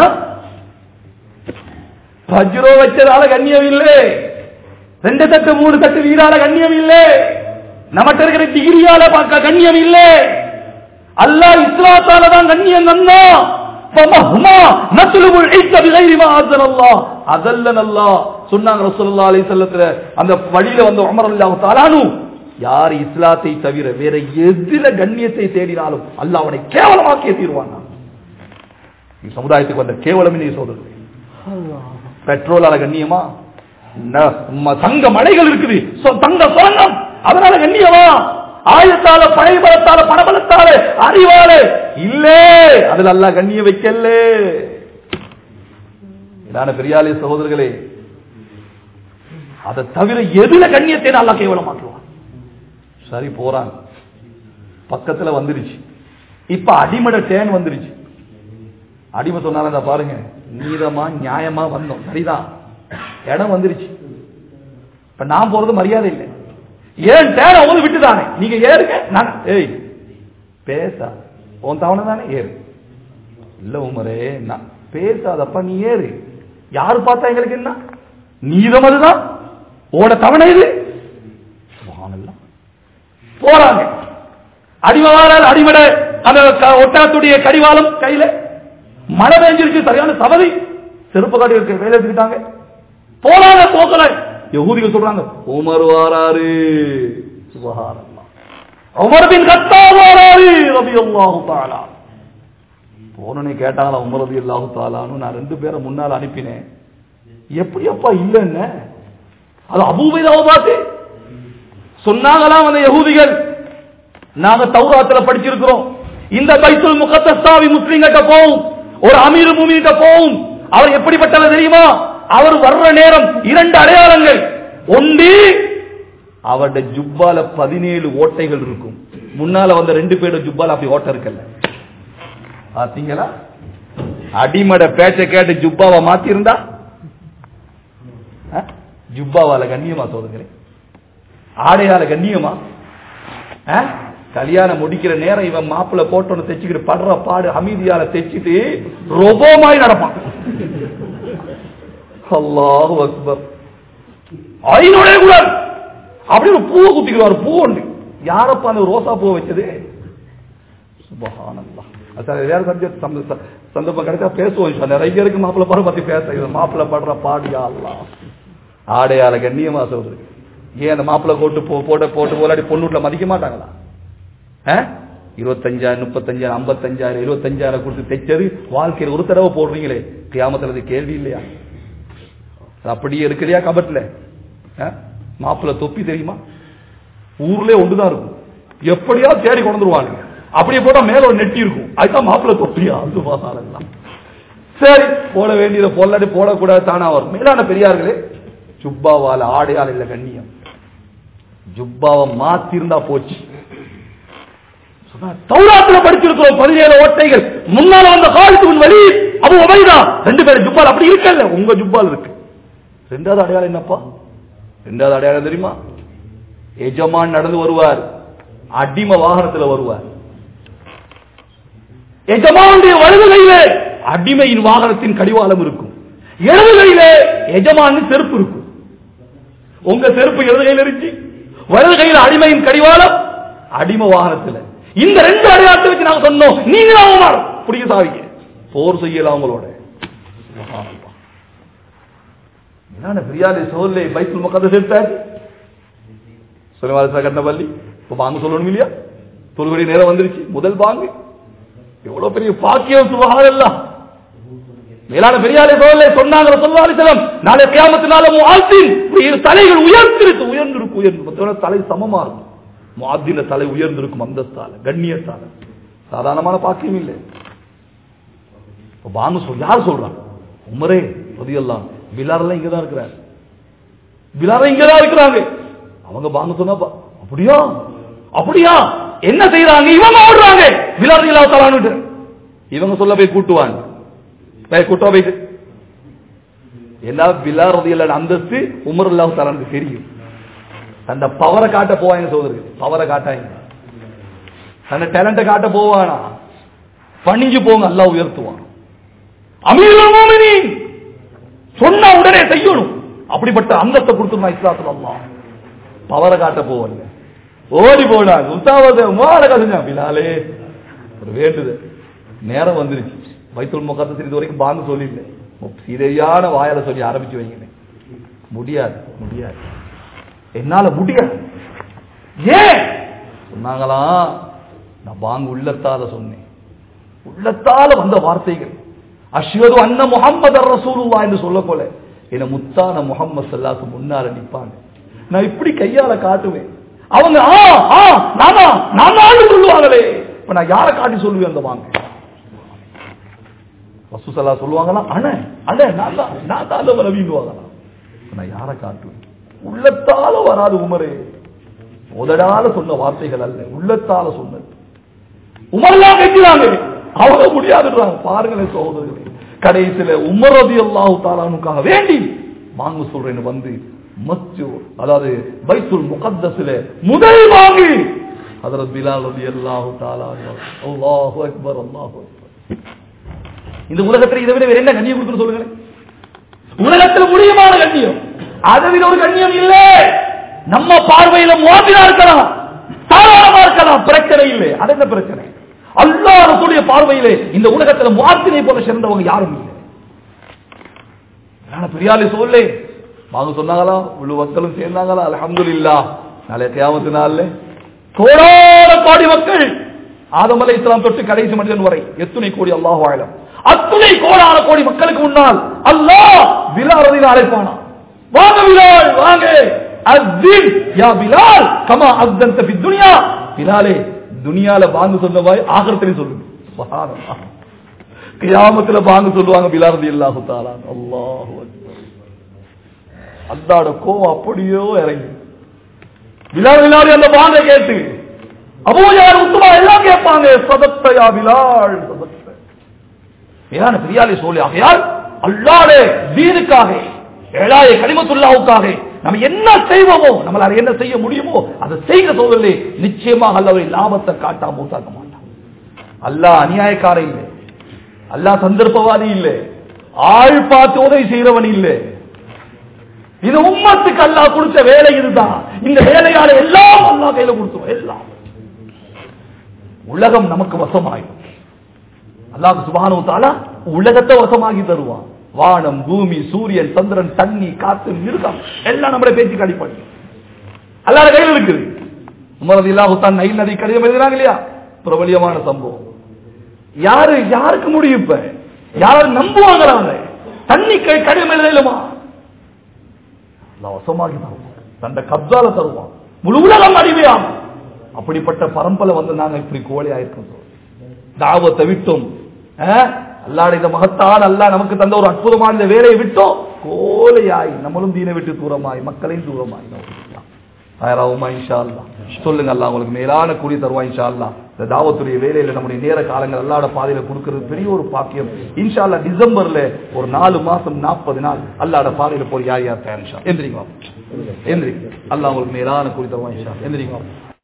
பஜ்ரோ வச்சதால கண்ணியம் இல்லை ரெண்டு தட்டு மூணு தட்டு வீடால கண்ணியம் இல்லை நம்மகிட்ட இருக்கிற டிகிரியால பார்க்க கண்ணியம் இல்லை அல்லாஹ் இஸ்லாத்தால தான் கண்ணியம் தந்தா فمهما نطلب العزة بغير ما أنزل الله அதல்ல நல்லா சொன்னாங்க ரசூலுல்லாஹி அலைஹி வஸல்லத்துல அந்த வழியில வந்து உமர் ரலியல்லாஹு தஆலானு யார் இஸ்லாத்தை தவிர வேற எதில கண்ணியத்தை தேடினாலும் அல்லாஹ் அவனை கேவலமாக்கிய தீர்வான் சமுதாயத்துக்கு வந்த கேவலம் நீ சொல்றது பெட்ரோலால கண்ணியமா ந- ம- தங்க மலைகள் இருக்குது சொ- தங்க சுரங்கம் அதனால கண்ணியமா ஆயத்தால பழையபலத்தால பணபலத்தால அறிவால இல்லே அதுல அல்ல கண்ணிய வைக்கல இதான பெரியாலே சகோதரர்களே அதை தவிர எதுல கண்ணியத்தை நல்லா கேவலமாக்குவான் சரி போறாங்க பக்கத்துல வந்துருச்சு இப்ப அடிமட டேன் வந்துருச்சு அடிமை சொன்னாலும் இந்த பாருங்க நீதமா நியாயமா வந்தோம் சரிதான் இடம் வந்துருச்சு இப்ப நான் போறது மரியாதை இல்லை ஏன் தேட வந்து விட்டுதானே நீங்க ஏறுங்க நான் ஏய் பேசா உன் தவணை தானே ஏறு இல்ல உமரே நான் பேசாதப்பா நீ ஏறு யாரு பார்த்தா எங்களுக்கு என்ன நீதம் அதுதான் ஓட தவணை இது சுப்ஹானல்லாஹ். போறாங்க அடிமவாளால் அடிமட அந்த க- ஒட்டகத்துடைய கடிவாளம் கையில மழை பெஞ்சிருக்கு சரியான சவதி செருப்பு காட்டி இருக்க வேலை எடுத்துக்கிட்டாங்க போறாங்க போக்கல யகூதிகள் சொல்றாங்க உமர் வாராரு சுபஹானல்லாஹ் உமர் பின் கத்தாப் வாராரு ரலியல்லாஹு தஆலா போனனே கேட்டாங்களா உமர் ரலியல்லாஹு தஆலான்னு நான் ரெண்டு பேரை முன்னால அனுப்பினேன் எப்படி அப்பா இல்லைன்னு அது அபூபைதாவை பார்த்து சொன்னாங்களாம் அந்த யகூதிகள் நாங்க தௌராத்துல படிச்சிருக்கிறோம் இந்த பைத்துல் முகத்தஸ்தாவி முஸ்லிம்கிட்ட போகும் ஒரு அமீர் மூமிகிட்ட போகும் அவர் எப்படிப்பட்டவர் தெரியுமா அவர் வர்ற நேரம் இரண்டு அடையாளங்கள் ஒன்று அவருடைய ஜுப்பால பதினேழு ஓட்டைகள் இருக்கும் முன்னால வந்த ரெண்டு பேரும் ஜுப்பால அப்படி ஓட்டை இருக்கல்ல பாத்தீங்களா அடிமட பேச்ச கேட்டு ஜுப்பாவை மாத்திருந்தா அஹ்? ஜுப்பாவால கண்ணியமா சொல்லுங்களேன் ஆடையால கண்ணியமா அஹ்? கல்யாணம் முடிக்கிற நேரம் இவன் மாப்பிள்ள போட்டோன்னு தைச்சுக்கிட்டு படுற பாடு அமைதியால தைச்சிட்டு ரொபோமாய் நடப்பான் அல்லாஹு அக்பர் ஐநூறே கூட அப்படி ஒரு பூவை குத்திக்கிறார் பூ ஒன்று யாரப்பா அந்த ரோசா பூ வச்சது சுபஹானல்லாஹ் அது வேற சப்ஜெக்ட் சந்தர்ப்பம் கிடைச்சா பேசுவோம் இன்ஷா அல்லாஹ். நிறைய இருக்கு மாப்பிள்ள படம் பத்தி பேச இது மாப்பிள்ள படுற பாடியா அல்லாஹ் ஆடையால கண்ணியமா சொல்றது ஏன் அந்த மாப்பிள்ள போட்டு போ போட்ட போட்டு போலாடி பொண்ணு வீட்டுல மதிக்க மாட்டாங்களா ஆ? இருபத்தஞ்சாயிரம் முப்பத்தஞ்சாயிரம் ஐம்பத்தஞ்சாயிரம் இருபத்தஞ்சாயிரம் கொடுத்து தைச்சது வாழ்க்கையில் ஒரு தடவை போடுறீங்களே கியாமத்துல அது கேள்வி இல்லையா அது அப்படியே இருக்கிறியா கபட்ல மாப்பிள்ள தொப்பி தெரியுமா ஊர்லயே ஒன்றுதான் இருக்கும் எப்படியா தேடி கொண்டுருவாங்க அப்படியே போட்டா மேல ஒரு நெட்டி இருக்கும் அதுதான் மாப்பிள்ள தொப்பியா சுபாசாரம் சரி போட வேண்டியதை பொல்லாடி போடக்கூடாது தானா வரும் மேலான பெரியார்களே ஜுப்பாவால ஆடையால் இல்ல கண்ணியம் ஜுப்பாவை மாத்திருந்தா போச்சு சொன்னா, தௌராத்துல படிச்சிருக்கிறோம் பதினேழு ஓட்டைகள் முன்னால வந்த காலத்துக்கு வழி அபு உபைதா ரெண்டு பேரும் ஜுப்பால் அப்படி இருக்கல்ல உங்க ஜுப்பால் இருக்கு ரெண்டாவது அடையாளம் என்னப்பா ரெண்டாவது அடையாளம் தெரியுமா எஜமான் நடந்து வருவார் அடிமை வாகனத்துல வருவார் எஜமானுடைய வலது கையிலே அடிமையின் வாகனத்தின் கடிவாளம் இருக்கும் இடது கையிலே எஜமானின் செருப்பு இருக்கும் உங்க செருப்பு இடது கையில இருந்துச்சு வலது கையில அடிமையின் கடிவாளம் அடிமை வாகனத்துல இந்த ரெண்டு அடையாளத்தை வச்சு நாங்க சொன்னோம் நீங்க தான் பிடிக்க சாவிங்க போர் செய்யலாம் அவங்களோட சுப்ஹானல்லாஹ். என்னென்ன பிரியாலே சோல்லே பைத்துல் முகத்தஸ் எடுத்தாச்சு சொல்லுவாரு கண்ண பள்ளி இப்ப பாங்க சொல்லணும் இல்லையா தொழுகடி நேரம் வந்துருச்சு முதல் பாங்கு எவ்வளவு பெரிய பாக்கியம் சுபஹானல்லாஹ் மேலான பெரியாலே சோழலை சொன்னாங்க ரசூலுல்லாஹி அலைஹி வஸல்லம் நாளை கியாமத்தினால முஆத்தின் இரு தலைகள் உயர்ந்திருக்கு உயர்ந்திருக்கு உயர்ந்து மத்தவங்க தலை சமமா இருக்கும் முஆத்தின தலை உயர்ந்திருக்கும் அந்தஸ்தால கண்ணியத்தால சாதாரணமான பாக்கியம் இல்லை இப்ப பாங்க சொல் யார் சொல்றாங்க உமரே ரதியல்லாஹ் பிலாரெல்லாம் இங்க தான் இருக்கிறார் பிலார இங்க தான் இருக்கிறாங்க அவங்க பாங்க சொன்னா பா- அப்படியா அப்படியா என்ன செய்யறாங்க இவங்க ஓடுறாங்க பிலார் இல்லாத தலான்னு இவங்க சொல்ல போய் கூட்டுவாங்க போய் கூட்டா போயிட்டு எல்லா பிலார் ரதியல்லாஹ் அந்தஸ்து உமர் அல்லாஹ் தலானுக்கு தெரியும் அந்த பவரை காட்ட போவாங்க சோதரி பவரை காட்டாங்க தன்னை டேலண்ட காட்ட போவானா பணிஞ்சு போங்க அல்லாஹ் உயர்த்துவான் அமீருல் மூமினீன் சொன்னா உடனே செய்யணும் அப்படிப்பட்ட அந்தஸ்தை கொடுத்துருந்தா இஸ்லாத்துல அல்லாஹ் பவரை காட்ட போவல்ல ஓடி போனாங்க உத்தாவத மோட கதைஞ்சா பிலாலே ஒரு வேண்டுதல் நேரம் வந்துருச்சு வைத்துல் முகத்தை இது வரைக்கும் பாங்க சொல்லிடல சீதையான வாயால சொல்லி ஆரம்பிச்சு வைங்க முடியாது முடியாது என்னால முடியாது ஏன் சொன்னாங்களாம் நான் வாங்க உள்ளத்தால சொன்னேன் உள்ளத்தால வந்த வார்த்தைகள் அஷ்வது அண்ண முகம்மது ரசூலுல்லா என்று சொல்ல போல என்ன முத்தான முகம்மது சல்லாசு முன்னால நிப்பாங்க நான் இப்படி கையால காட்டுவேன் அவங்க ஆ ஆ நானா நானான்னு சொல்லுவாங்களே இப்ப நான் யாரை காட்டி சொல்லுவேன் அந்த வாங்க ரசூசல்லா சொல்லுவாங்களா அண்ணே அண்ணே நான் தான் நான் தான் அந்த ரவிங்குவாங்களா நான் யாரை காட்டுவேன் உள்ளத்தால வராது உமரே உதடால சொன்ன வார்த்தைகள் அல்ல உள்ளத்தால சொன்னது உமர்லாம் கட்டினாங்க அவங்க முடியாதுன்றாங்க பாருங்களேன் சகோதரர்களே கடைசியில உமர் ரதி அல்லாஹு தாலானுக்காக வேண்டி வாங்க சொல்றேன்னு வந்து மஸ்ஜு அதாவது பைத்துல் முகத்தஸ்ல முதல் வாங்கி ஹதரத் பிலால் ரதி அல்லாஹு தாலா அல்லாஹு அக்பர் அல்லாஹு அக்பர் இந்த உலகத்துல இதை விட வேற என்ன கண்ணியம் கொடுக்குன்னு சொல்லுங்களேன் உலகத்துல முடியுமான கண்ணியம் அதை விட ஒரு கண்ணியம் இல்லை நம்ம பார்வையில மோதினா இருக்கலாம் சாதாரணமா இருக்கலாம் பிரச்சனை இல்லை அது என்ன பிரச்சனை அல்லாஹ் ரசூலுடைய பார்வையிலே இந்த உலகத்துல முஆத்தினை போல சிறந்தவங்க யாரும் இல்லை நான் பெரியாலே சொல்லே வாங்க சொன்னாங்களா முழு மக்களும் சேர்ந்தாங்களா அல்ஹம்துலில்லாஹ் நாளை கியாமத்து நாள்ல கோடான கோடி மக்கள் ஆதம் அலை இஸ்லாம் தொட்டு கடைசி மனிதன் வரை எத்துணை கோடி அல்லாஹ் வாழலாம் அத்துணை கோடான கோடி மக்களுக்கு முன்னால் அல்லாஹ் பிலால் அழைப்பானா வாங்க பிலால் வாங்க அஸ்தின் யா பிலால் கமா அஸ்தன்த ஃபி துன்யா பிலாலே துனியால பாங்கு சொன்னவாய் ஆகரத்திலையும் சொல்லுங்க சுப்ஹானல்லாஹ் கியாமத்துல பாங்கு சொல்லுவாங்க பிலால் ரலியல்லாஹு தஆலா அல்லாஹு அக்பர் அல்லாஹ்வோட கோவம் அப்படியோ இறங்கி பிலால் பிலால் அந்த பாங்க கேட்டு அபூஜார் உத்துமா எல்லாம் கேட்பாங்க சதத்த யா பிலால் சதத்த மேலான பெரியாலே சொல்லி ஆகையால் அல்லாடே தீனுக்காக ஏழாய கனிமத்துல்லாவுக்காக நம்ம என்ன செய்வோமோ நம்மளால என்ன செய்ய முடியுமோ அதை செய்ய சொல்லலே நிச்சயமாக அல்லவை லாபத்தை காட்டா மூத்தாக்க மாட்டான் அல்லாஹ் அநியாயக்கார இல்லை அல்லாஹ் சந்தர்ப்பவாதி இல்லை ஆள் பார்த்து உதவி செய்யறவன் இல்லை இது உம்மத்துக்கு அல்லாஹ் கொடுத்த வேலை இதுதான் இந்த வேலையால எல்லாம் அல்லாஹ் கையில கொடுத்துரும் எல்லாம் உலகம் நமக்கு வசமாயும் அல்லாஹ் சுபானு தாலா உலகத்தை வசமாகி தருவான் வானம் பூமி சூரியன் சந்திரன் தண்ணி காத்து மிருகம் எல்லாம் நம்மளை பேச்சு கடிப்படி அல்லாத கையில் இருக்குது உமரது இல்லாஹு தான் நைல் நதி கடிதம் எழுதுறாங்க இல்லையா பிரபலியமான சம்பவம் யாரு யாருக்கு முடியும் இப்ப யாரு நம்புவாங்களாங்க தண்ணி கை கடிதம் எழுதலுமா அல்லாஹ் வசமாகி தருவான் தண்ட கப்சால தருவான் முழு உலகம் அடிமையாகும் அப்படிப்பட்ட பரம்பரை வந்து நாங்க இப்படி கோழி ஆயிருக்கோம் தாவத்தை விட்டோம் அல்லாட இந்த மகத்தால் அல்லா நமக்கு தந்த ஒரு அற்புதமான இந்த வேலையை விட்டோம் கோலையாய் நம்மளும் தீனை விட்டு தூரமாய் மக்களையும் தூரமாய் தயாராகுமா இன்ஷா அல்லா சொல்லுங்க அல்லா உங்களுக்கு மேலான கூலி தருவா இன்ஷா அல்லா இந்த தாவத்துடைய வேலையில நம்முடைய நேர காலங்கள் அல்லாட பாதையில கொடுக்கிறது பெரிய ஒரு பாக்கியம் இன்ஷா அல்லா டிசம்பர்ல ஒரு நாலு மாசம் நாற்பது நாள் அல்லாட பாதையில போய் யார் யார் தயார் எந்திரிங்க எந்திரிங்க அல்லா உங்களுக்கு மேலான கூலி தருவா இன்ஷா எந்திரிங்க